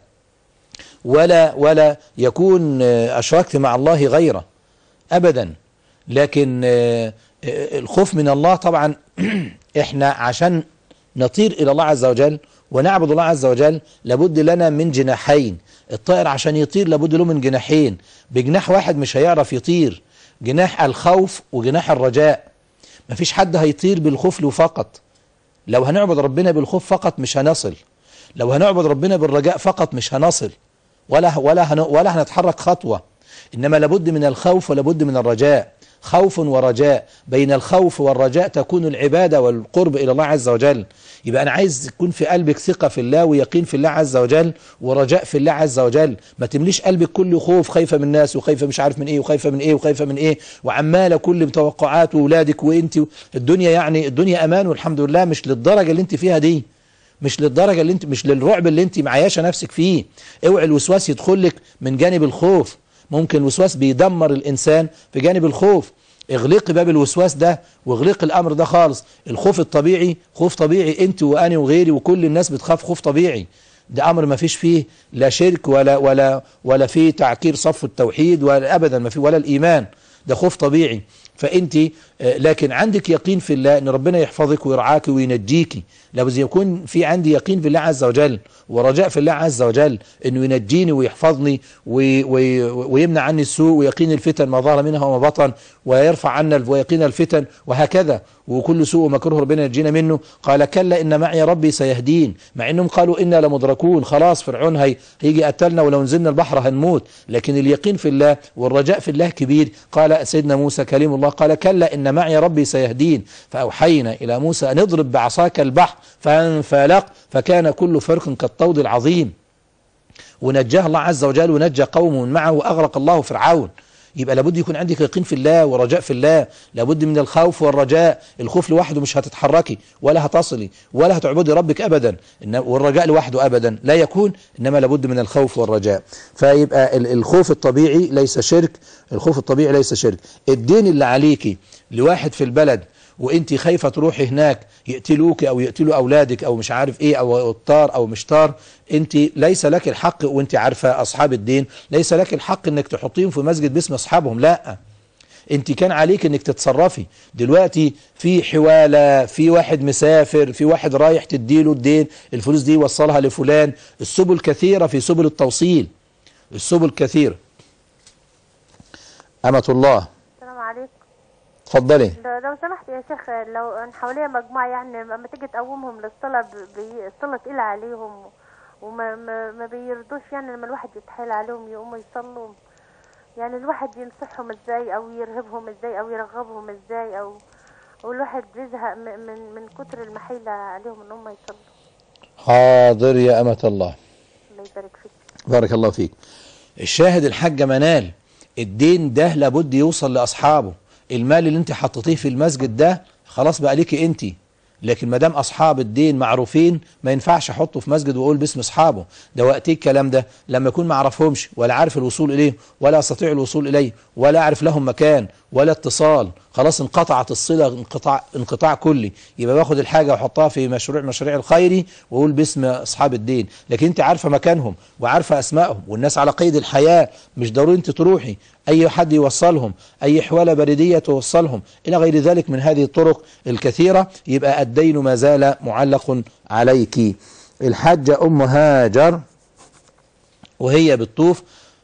ولا ولا يكون آه، أشركت مع الله غيره أبدا لكن آه، آه، الخوف من الله طبعا احنا عشان نطير إلى الله عز وجل ونعبد الله عز وجل لابد لنا من جناحين الطائر عشان يطير لابد له من جناحين بجناح واحد مش هيعرف يطير جناح الخوف وجناح الرجاء مفيش حد هيطير بالخوف له فقط لو هنعبد ربنا بالخوف فقط مش هنصل لو هنعبد ربنا بالرجاء فقط مش هنصل ولا ولا هن ولا هنتحرك خطوة إنما لابد من الخوف ولابد من الرجاء خوف ورجاء بين الخوف والرجاء تكون العبادة والقرب إلى الله عز وجل يبقى أنا عايز تكون في قلبك ثقة في الله ويقين في الله عز وجل ورجاء في الله عز وجل ما تمليش قلبك كله خوف خايفة من الناس وخايفة مش عارف من إيه وخايفة من إيه وخايفة من إيه وعمالة كل متوقعات وولادك وإنت الدنيا يعني الدنيا أمان والحمد لله مش للدرجة اللي أنت فيها دي مش للدرجة اللي انت مش للرعب اللي انت معيشة نفسك فيه اوعي الوسواس يدخلك من جانب الخوف ممكن الوسواس بيدمر الانسان في جانب الخوف اغلقي باب الوسواس ده واغلقي الامر ده خالص الخوف الطبيعي خوف طبيعي انت وانا وغيري وكل الناس بتخاف خوف طبيعي ده امر ما فيش فيه لا شرك ولا ولا ولا فيه تعكير صف التوحيد ولا ابدا ما فيه ولا الايمان ده خوف طبيعي فانت آه، لكن عندك يقين في الله ان ربنا يحفظك ويرعاك وينجيك لابد يكون في عندي يقين في الله عز وجل ورجاء في الله عز وجل انه ينجيني ويحفظني وي وي ويمنع عني السوء ويقين الفتن ما ظهر منها وما بطن ويرفع عنا الف- ويقين الفتن وهكذا وكل سوء ومكروه ربنا ينجينا منه قال كلا ان معي ربي سيهدين مع انهم قالوا انا لمدركون خلاص فرعون هي هيجي قتلنا ولو نزلنا البحر هنموت لكن اليقين في الله والرجاء في الله كبير قال سيدنا موسى كليم الله قال كلا ان معي ربي سيهدين فاوحينا الى موسى ان اضرب بعصاك البحر فانفلق فكان كل فرق كالطود العظيم ونجاه الله عز وجل ونجى قومه من معه واغرق الله فرعون يبقى لابد يكون عندك يقين في الله ورجاء في الله لابد من الخوف والرجاء الخوف لوحده مش هتتحركي ولا هتصلي ولا هتعبدي ربك ابدا إن- والرجاء لوحده ابدا لا يكون انما لابد من الخوف والرجاء فيبقى ال- الخوف الطبيعي ليس شرك الخوف الطبيعي ليس شرك الدين اللي عليكي لواحد في البلد وانت خايفه تروحي هناك يقتلوك او يقتلوا اولادك او مش عارف ايه او طار او مش طار انت ليس لك الحق وانت عارفه اصحاب الدين ليس لك الحق انك تحطيهم في مسجد باسم اصحابهم لا انت كان عليك انك تتصرفي دلوقتي في حوالة في واحد مسافر في واحد رايح تديله الدين الفلوس دي وصلها لفلان السبل كثيرة في سبل التوصيل السبل كثيرة أمة الله السلام عليكم اتفضلي لو لو سمحت يا شيخ لو ان حواليا مجموعة يعني لما تيجي تقومهم للصلاة ب- بي- الصلاة تقيلة عليهم وما ما, ما بيرضوش يعني لما الواحد يتحايل عليهم يقوموا يصلوا يعني الواحد ينصحهم ازاي او يرهبهم ازاي او يرغبهم ازاي او والواحد بيزهق م- من من كتر المحيلة عليهم ان هم يصلوا حاضر يا أمة الله الله يبارك فيك بارك الله فيك الشاهد الحاجة منال الدين ده لابد يوصل لأصحابه المال اللي انت حطيتيه في المسجد ده خلاص بقى ليكي انت لكن ما دام اصحاب الدين معروفين ما ينفعش احطه في مسجد واقول باسم اصحابه ده وقتي الكلام ده لما يكون ما اعرفهمش ولا عارف الوصول اليه ولا استطيع الوصول اليه ولا اعرف لهم مكان ولا اتصال خلاص انقطعت الصله انقطاع انقطاع كلي يبقى باخد الحاجه واحطها في مشروع مشاريع الخيري واقول باسم اصحاب الدين لكن انت عارفه مكانهم وعارفه اسمائهم والناس على قيد الحياه مش ضروري انت تروحي اي حد يوصلهم اي حواله بريديه توصلهم الى غير ذلك من هذه الطرق الكثيره يبقى الدين ما زال معلق عليك الحاجه ام هاجر وهي بالطوف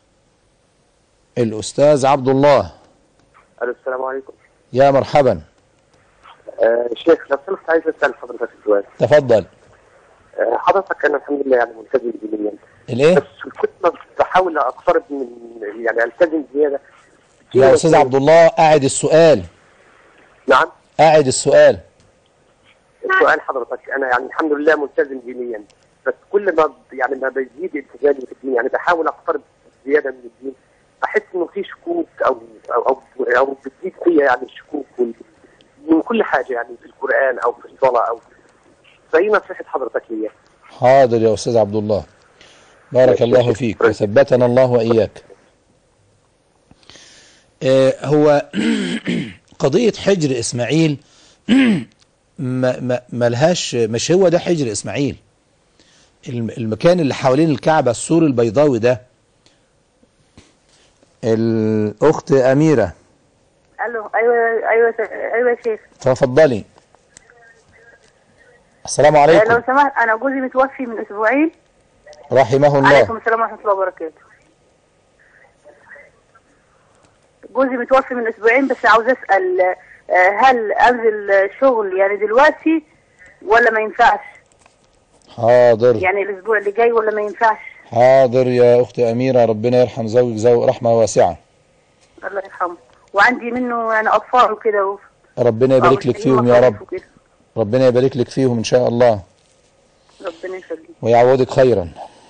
الاستاذ عبد الله الو السلام عليكم يا مرحبا آه شيخ لو سمحت عايز اسال حضرتك سؤال تفضل آه حضرتك انا الحمد لله يعني ملتزم دينيا الايه بس كنت ما بحاول اقترب من يعني التزم زياده يا استاذ عبد الله اعد السؤال نعم اعد السؤال السؤال حضرتك انا يعني الحمد لله ملتزم دينيا بس كل ما ب- يعني ما بيزيد التزامي في الدين يعني بحاول اقترب زياده من الدين بحس انه في شكوك او او او, أو بتزيد فيا يعني الشكوك وال- من كل حاجه يعني في القران او في الصلاه او فاي نصيحه حضرتك ليا؟ حاضر يا استاذ عبد الله بارك الله فيك وثبتنا الله واياك آه، هو قضية حجر إسماعيل ما ما ملهاش مش هو ده حجر إسماعيل الم- المكان اللي حوالين الكعبة السور البيضاوي ده الأخت أميرة الو ايوه ايوه ايوه يا شيخ تفضلي السلام آه، عليكم لو سمحت انا جوزي متوفي من اسبوعين رحمه الله عليكم السلام ورحمه الله وبركاته جوزي متوفي من اسبوعين بس عاوز اسال آه، هل انزل شغل يعني دلوقتي ولا ما ينفعش حاضر يعني الاسبوع اللي جاي ولا ما ينفعش حاضر يا أخت أميرة ربنا يرحم زوجك زو رحمة واسعة الله يرحمه وعندي منه يعني اطفال وكده و- ربنا يبارك لك فيهم يا رب وكده. ربنا يبارك لك فيهم إن شاء الله ربنا يخليك ويعوضك خيرا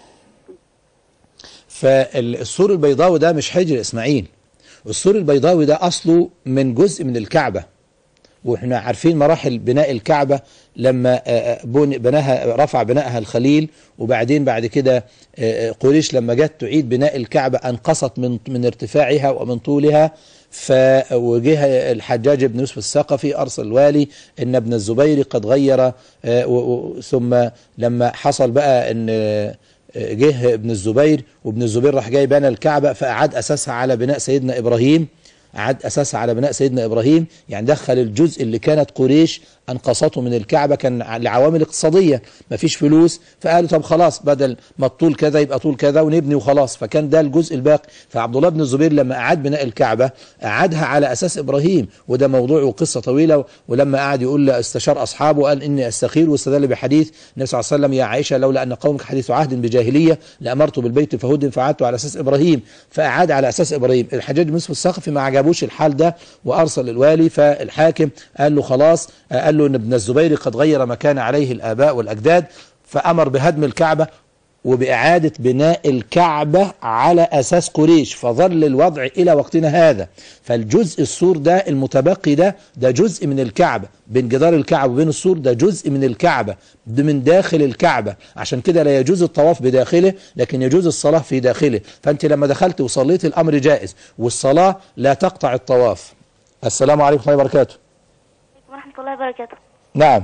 فالسور البيضاوي ده مش حجر إسماعيل السور البيضاوي ده أصله من جزء من الكعبة واحنا عارفين مراحل بناء الكعبة لما آه، آه، بن- بناها رفع بنائها الخليل وبعدين بعد كده آه، آه، قريش لما جت تعيد بناء الكعبة أنقصت من من ارتفاعها ومن طولها فوجه الحجاج بن يوسف الثقفي أرسل الوالي إن ابن الزبير قد غير آه، و- و- ثم لما حصل بقى إن آه، جه ابن الزبير وابن الزبير راح جاي بنى الكعبة فأعاد أساسها على بناء سيدنا إبراهيم أعاد أساسها على بناء سيدنا إبراهيم يعني دخل الجزء اللي كانت قريش أنقصته من الكعبة كان ع- لعوامل اقتصادية مفيش فلوس فقالوا طب خلاص بدل ما الطول كذا يبقى طول كذا ونبني وخلاص فكان ده الجزء الباقي فعبد الله بن الزبير لما أعاد بناء الكعبة أعادها على أساس إبراهيم وده موضوع وقصة طويلة ولما قعد يقول استشار أصحابه قال إني أستخير واستدل بحديث النبي صلى الله عليه وسلم يا عائشة لولا أن قومك حديث عهد بجاهلية لأمرت بالبيت فهدم فعدته على أساس إبراهيم فأعاد على أساس إبراهيم الحجاج بن يوسف الثقفي ما عجبوش الحال ده وأرسل الوالي فالحاكم قال له خلاص آه، قال له إن ابن الزبير قد غير ما كان عليه الآباء والأجداد فأمر بهدم الكعبة وبإعادة بناء الكعبة على أساس قريش فظل الوضع إلى وقتنا هذا فالجزء السور ده المتبقي ده ده جزء من الكعبة بين جدار الكعبة وبين السور ده جزء من الكعبة ده من داخل الكعبة عشان كده لا يجوز الطواف بداخله لكن يجوز الصلاة في داخله فأنت لما دخلت وصليت الأمر جائز والصلاة لا تقطع الطواف السلام عليكم ورحمة الله وبركاته ورحمة الله وبركاته نعم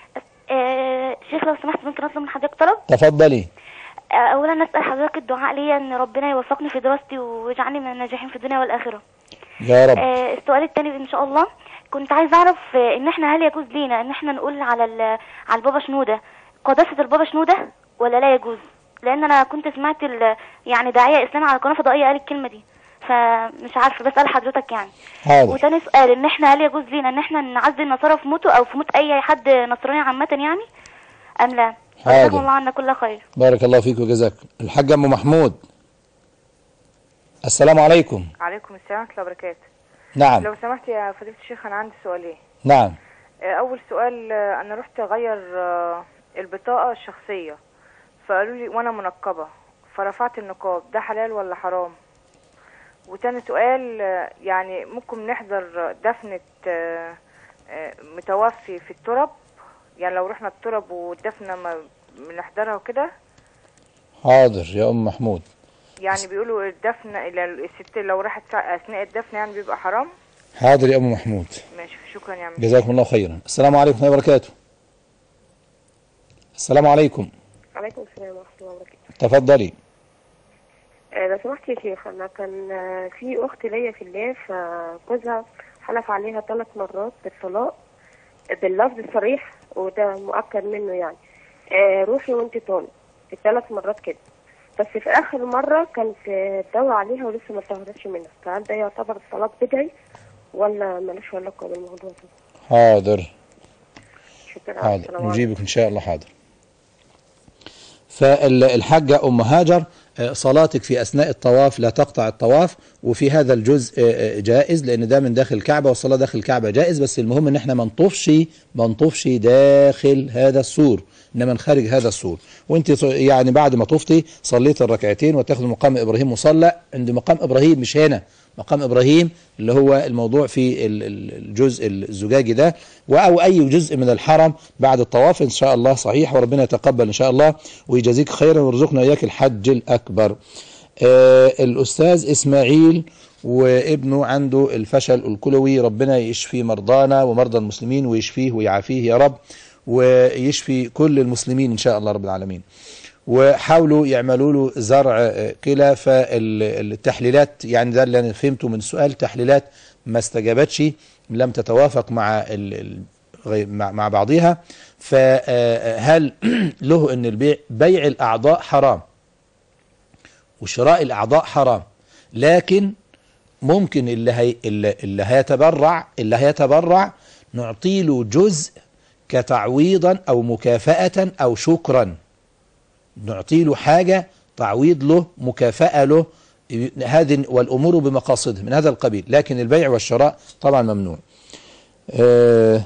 آه شيخ لو سمحت ممكن أطلب من حضرتك طلب تفضلي آه أولا أسأل حضرتك الدعاء ليا إن ربنا يوفقني في دراستي ويجعلني من الناجحين في الدنيا والآخرة يا رب آه السؤال الثاني إن شاء الله كنت عايز أعرف آه إن إحنا هل يجوز لينا إن إحنا نقول على ال- على البابا شنودة قداسة البابا شنودة ولا لا يجوز لأن أنا كنت سمعت ال- يعني داعية إسلام على قناة فضائية قال الكلمة دي فمش عارفة بسأل حضرتك يعني حاضر وتاني سؤال ان احنا هل يجوز لينا ان احنا نعزي النصارى في موته او في موت اي حد نصراني عامة يعني ام لا حاضر. جزاكم الله عنا كل خير بارك الله فيك وجزاك الحاج أم محمود السلام عليكم عليكم السلام ورحمة الله وبركاته نعم لو سمحت يا فضيلة الشيخ أنا عندي سؤالين نعم آه، أول سؤال آه، أنا رحت أغير آه، البطاقة الشخصية فقالوا لي وأنا منقبة فرفعت النقاب ده حلال ولا حرام وتاني سؤال آه، يعني ممكن نحضر دفنة آه، آه، متوفي في الترب يعني لو رحنا الترب والدفنة ما بنحضرها وكده حاضر يا ام محمود يعني بيقولوا الدفن إلى الست لو راحت سا- أثناء الدفن يعني بيبقى حرام حاضر يا ام محمود ماشي شكرا يا عم جزاكم الله خيرا السلام عليكم ورحمه الله وبركاته السلام عليكم عليكم السلام ورحمة الله وبركاته تفضلي آه، لو سمحت يا شيخ أنا كان آه، في أخت ليا في الله فجوزها حلف عليها ثلاث مرات بالطلاق باللفظ الصريح وده مؤكد منه يعني آه، روحي وانت طالق الثلاث مرات كده بس في آخر مرة كانت آه، دور عليها ولسه ما طهرتش منها فهل ده يعتبر الطلاق بدعي ولا ملوش علاقة بالموضوع ده؟ حاضر شكرا حاضر السلام عليكم. نجيبك ان شاء الله حاضر فالحاجة أم هاجر آه، صلاتك في أثناء الطواف لا تقطع الطواف وفي هذا الجزء آه، آه، جائز لأن ده من داخل الكعبة والصلاة داخل الكعبة جائز بس المهم إن احنا ما نطوفش ما نطوفش داخل هذا السور إنما نخرج هذا السور وأنت ص- يعني بعد ما طفتي صليت الركعتين وتاخد مقام إبراهيم مصلى عند مقام إبراهيم مش هنا مقام إبراهيم اللي هو الموضوع في ال- ال- الجزء الزجاجي ده أو أي جزء من الحرم بعد الطواف إن شاء الله صحيح وربنا يتقبل إن شاء الله ويجازيك خيرا ويرزقنا إياك الحج الأكبر آه الأستاذ إسماعيل وابنه عنده الفشل الكلوي ربنا يشفي مرضانا ومرضى المسلمين ويشفيه ويعافيه يا رب ويشفي كل المسلمين إن شاء الله رب العالمين وحاولوا يعملوا له زرع آه، كلى فالتحليلات يعني ده اللي انا فهمته من السؤال تحليلات ما استجابتش لم تتوافق مع ال- ال- غي- مع مع بعضها فهل له ان البيع بيع الاعضاء حرام وشراء الاعضاء حرام لكن ممكن اللي هي اللي اللي هيتبرع اللي هيتبرع نعطي له جزء كتعويضا او مكافأة او شكرا نعطي له حاجة تعويض له مكافأة له هذه والأمور بمقاصدها من هذا القبيل لكن البيع والشراء طبعا ممنوع آه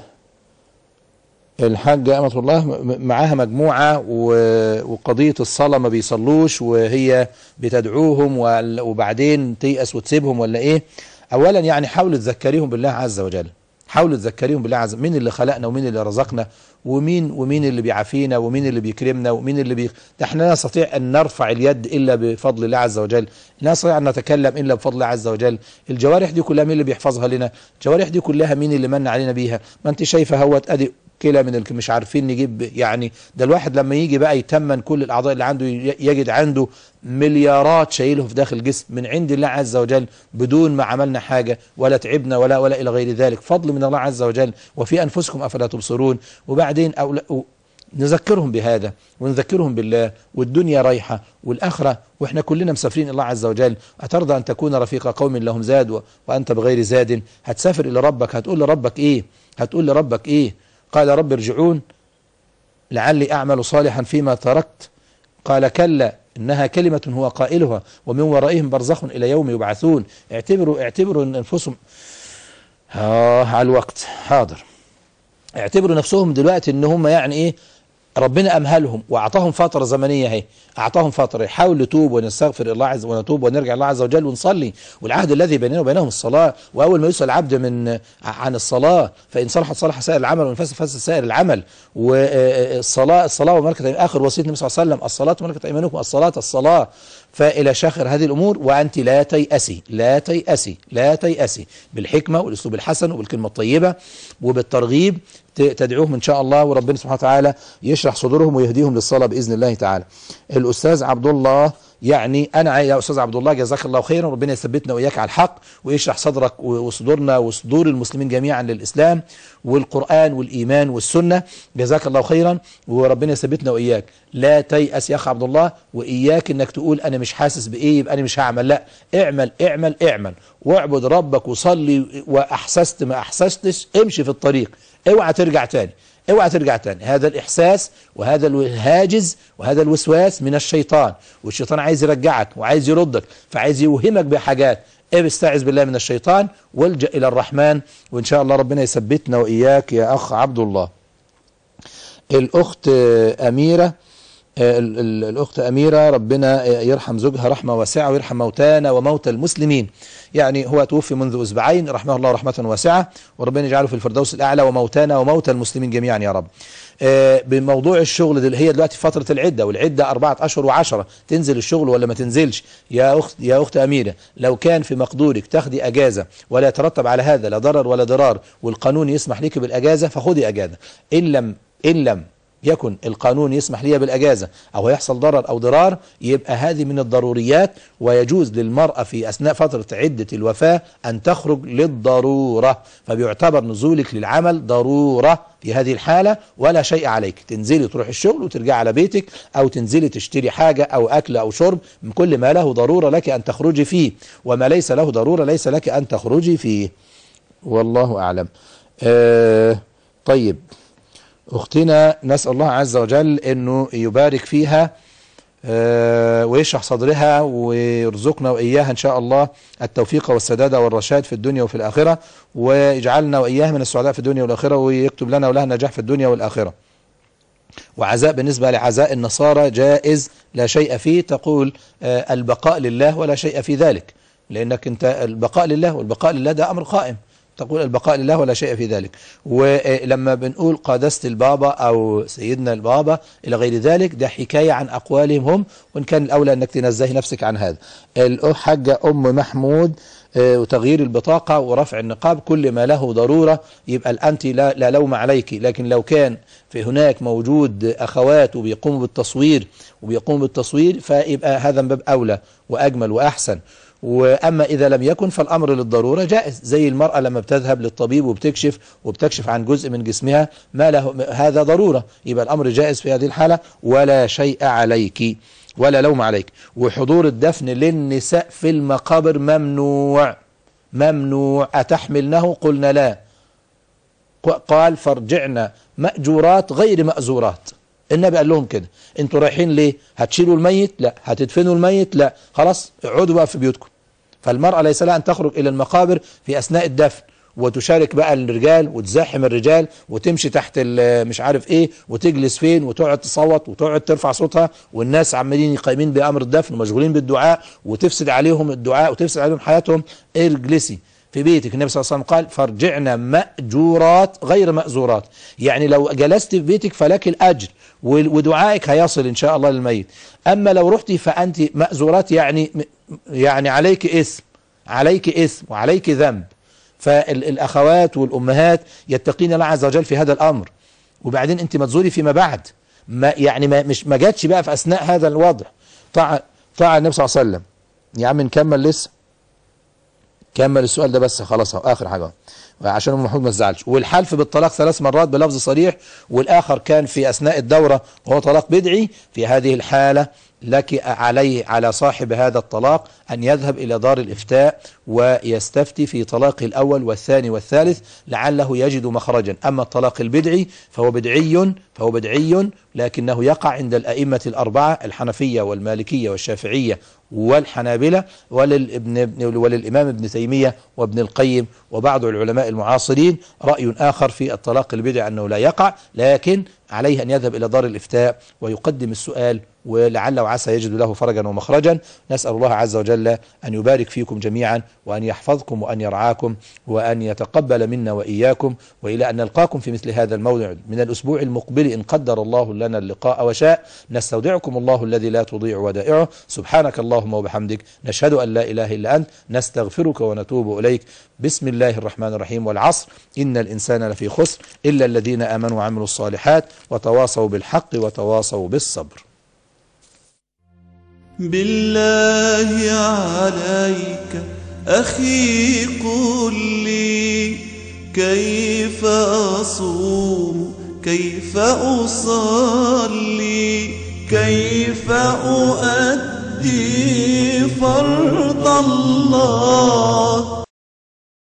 الحاجة أمة الله م- معاها مجموعة و- وقضية الصلاة ما بيصلوش وهي بتدعوهم وال- وبعدين تيأس وتسيبهم ولا إيه أولا يعني حاولوا تذكريهم بالله عز وجل حاولوا تذكريهم بالله عز وجل مين اللي خلقنا ومين اللي رزقنا ومين ومين اللي بيعافينا ومين اللي بيكرمنا ومين اللي بي... ده احنا لا نستطيع ان نرفع اليد الا بفضل الله عز وجل لا نستطيع ان نتكلم الا بفضل الله عز وجل الجوارح دي كلها مين اللي بيحفظها لنا الجوارح دي كلها مين اللي من علينا بيها ما انت شايفه هوت ادي كلى من الك- مش عارفين نجيب يعني ده الواحد لما يجي بقى يتمن كل الاعضاء اللي عنده ي- يجد عنده مليارات شايله في داخل الجسم من عند الله عز وجل بدون ما عملنا حاجه ولا تعبنا ولا ولا الى غير ذلك فضل من الله عز وجل وفي انفسكم افلا تبصرون وبعدين أو لا- نذكرهم بهذا ونذكرهم بالله والدنيا رايحة والآخرة وإحنا كلنا مسافرين الله عز وجل أترضى أن تكون رفيق قوم لهم زاد و- وأنت بغير زاد هتسافر إلى ربك هتقول لربك إيه هتقول لربك إيه قال رب ارجعون لعلي أعمل صالحا فيما تركت قال كلا إنها كلمة هو قائلها ومن ورائهم برزخ إلى يوم يبعثون اعتبروا اعتبروا أن أنفسهم آه على الوقت حاضر اعتبروا نفسهم دلوقتي ان هم يعني ايه ربنا امهلهم واعطاهم فتره زمنيه اهي اعطاهم فتره يحاول نتوب ونستغفر الله عز ونتوب ونرجع الله عز وجل ونصلي والعهد الذي بيننا وبينهم الصلاه واول ما يسال العبد من عن الصلاه فان صلحت صلح سائر العمل وان فسد فسد سائر العمل والصلاه الصلاه وملكه اخر وصيه النبي صلى الله عليه وسلم الصلاه وملكه ايمانكم الصلاه الصلاه فإلى شاخر هذه الأمور وأنت لا تيأسي لا تيأسي لا تيأسي بالحكمة والأسلوب الحسن وبالكلمة الطيبة وبالترغيب ت- تدعوهم إن شاء الله وربنا سبحانه وتعالى يشرح صدورهم ويهديهم للصلاة بإذن الله تعالى الأستاذ عبد الله يعني أنا عاي- يا أستاذ عبد الله جزاك الله خيرا ربنا يثبتنا وإياك على الحق ويشرح صدرك و- وصدورنا وصدور المسلمين جميعا للإسلام والقرآن والإيمان والسنة جزاك الله خيرا وربنا يثبتنا وإياك لا تيأس يا أخ عبد الله وإياك إنك تقول أنا مش حاسس بإيه يبقى أنا مش هعمل لا اعمل اعمل اعمل واعبد ربك وصلي وأحسست ما أحسستش امشي في الطريق اوعى ترجع تاني اوعى ترجع تاني هذا الإحساس وهذا الهاجز وهذا الوسواس من الشيطان والشيطان عايز يرجعك وعايز يردك فعايز يوهمك بحاجات إيه استعذ بالله من الشيطان والجأ إلى الرحمن وإن شاء الله ربنا يثبتنا وإياك يا أخ عبد الله الأخت أميرة ال- ال- الأخت أميرة ربنا يرحم زوجها رحمة واسعة ويرحم موتانا وموتى المسلمين يعني هو توفي منذ أسبوعين رحمه الله رحمة واسعة وربنا يجعله في الفردوس الأعلى وموتانا وموتى المسلمين جميعا يا رب آه، بموضوع الشغل دل هي دلوقتي فترة العدة والعدة أربعة أشهر وعشرة تنزل الشغل ولا ما تنزلش يا أخت يا أخت أميرة لو كان في مقدورك تاخدي أجازة ولا يترتب على هذا لا ضرر ولا ضرار والقانون يسمح لك بالأجازة فخدي أجازة إن لم إن لم يكن القانون يسمح لي بالأجازة أو يحصل ضرر أو ضرار يبقى هذه من الضروريات ويجوز للمرأة في أثناء فترة عدة الوفاة أن تخرج للضرورة فبيعتبر نزولك للعمل ضرورة في هذه الحالة ولا شيء عليك تنزلي تروح الشغل وترجع على بيتك أو تنزلي تشتري حاجة أو أكل أو شرب من كل ما له ضرورة لك أن تخرجي فيه وما ليس له ضرورة ليس لك أن تخرجي فيه والله أعلم آه طيب أختنا نسأل الله عز وجل أنه يبارك فيها آه، ويشرح صدرها ويرزقنا وإياها إن شاء الله التوفيق والسداد والرشاد في الدنيا وفي الآخرة ويجعلنا وإياها من السعداء في الدنيا والآخرة ويكتب لنا ولها النجاح في الدنيا والآخرة وعزاء بالنسبة لعزاء النصارى جائز لا شيء فيه تقول آه، البقاء لله ولا شيء في ذلك لأنك أنت البقاء لله والبقاء لله ده أمر قائم تقول البقاء لله ولا شيء في ذلك ولما بنقول قادسة البابا أو سيدنا البابا إلى غير ذلك ده حكاية عن أقوالهم هم وإن كان الأولى أنك تنزهي نفسك عن هذا الحاجة أم محمود آه، وتغيير البطاقة ورفع النقاب كل ما له ضرورة يبقى الأنت لا, لا لوم عليك لكن لو كان في هناك موجود أخوات وبيقوموا بالتصوير وبيقوموا بالتصوير فيبقى هذا من باب أولى وأجمل وأحسن وأما إذا لم يكن فالأمر للضرورة جائز زي المرأة لما بتذهب للطبيب وبتكشف وبتكشف عن جزء من جسمها ما له هذا ضرورة يبقى الأمر جائز في هذه الحالة ولا شيء عليك ولا لوم عليك وحضور الدفن للنساء في المقابر ممنوع ممنوع أتحملنه قلنا لا قال فرجعنا مأجورات غير مأزورات النبي قال لهم كده انتوا رايحين ليه هتشيلوا الميت لا هتدفنوا الميت لا خلاص اقعدوا بقى في بيوتكم فالمرأة ليس لها أن تخرج إلى المقابر في أثناء الدفن وتشارك بقى الرجال وتزاحم الرجال وتمشي تحت ال- مش عارف ايه وتجلس فين وتقعد تصوت وتقعد ترفع صوتها والناس عمالين قايمين بأمر الدفن ومشغولين بالدعاء وتفسد عليهم الدعاء وتفسد عليهم حياتهم اجلسي في بيتك النبي صلى الله عليه وسلم قال فارجعنا مأجورات غير مأزورات يعني لو جلست في بيتك فلك الأجر و- ودعائك هيصل إن شاء الله للميت أما لو رحتي فأنت مأزورات يعني يعني عليك اسم عليك اسم وعليك ذنب فالأخوات والأمهات يتقين الله عز وجل في هذا الأمر وبعدين أنت متزوري فيما بعد ما يعني ما مش ما جاتش بقى في أثناء هذا الوضع طاعة طاعة النبي صلى الله عليه وسلم يا عم نكمل لسه كمل السؤال ده بس خلاص اهو اخر حاجه عشان ام محمود ما تزعلش والحلف بالطلاق ثلاث مرات بلفظ صريح والاخر كان في اثناء الدوره وهو طلاق بدعي في هذه الحاله لك عليه على صاحب هذا الطلاق أن يذهب إلى دار الإفتاء ويستفتي في طلاقه الأول والثاني والثالث لعله يجد مخرجا أما الطلاق البدعي فهو بدعي فهو بدعي لكنه يقع عند الأئمة الأربعة الحنفية والمالكية والشافعية والحنابلة وللابن وللإمام ابن تيمية وابن القيم وبعض العلماء المعاصرين رأي آخر في الطلاق البدعي أنه لا يقع لكن عليه أن يذهب إلى دار الإفتاء ويقدم السؤال ولعل وعسى يجد له فرجا ومخرجا نسأل الله عز وجل أن يبارك فيكم جميعا وأن يحفظكم وأن يرعاكم وأن يتقبل منا وإياكم وإلى أن نلقاكم في مثل هذا الموضع من الأسبوع المقبل إن قدر الله لنا اللقاء وشاء نستودعكم الله الذي لا تضيع ودائعه سبحانك اللهم وبحمدك نشهد أن لا إله إلا أنت نستغفرك ونتوب إليك بسم الله الرحمن الرحيم والعصر إن الإنسان لفي خسر إلا الذين آمنوا وعملوا الصالحات وتواصوا بالحق وتواصوا بالصبر بالله عليك أخي قل لي كيف أصوم كيف أصلي كيف أؤدي فرض الله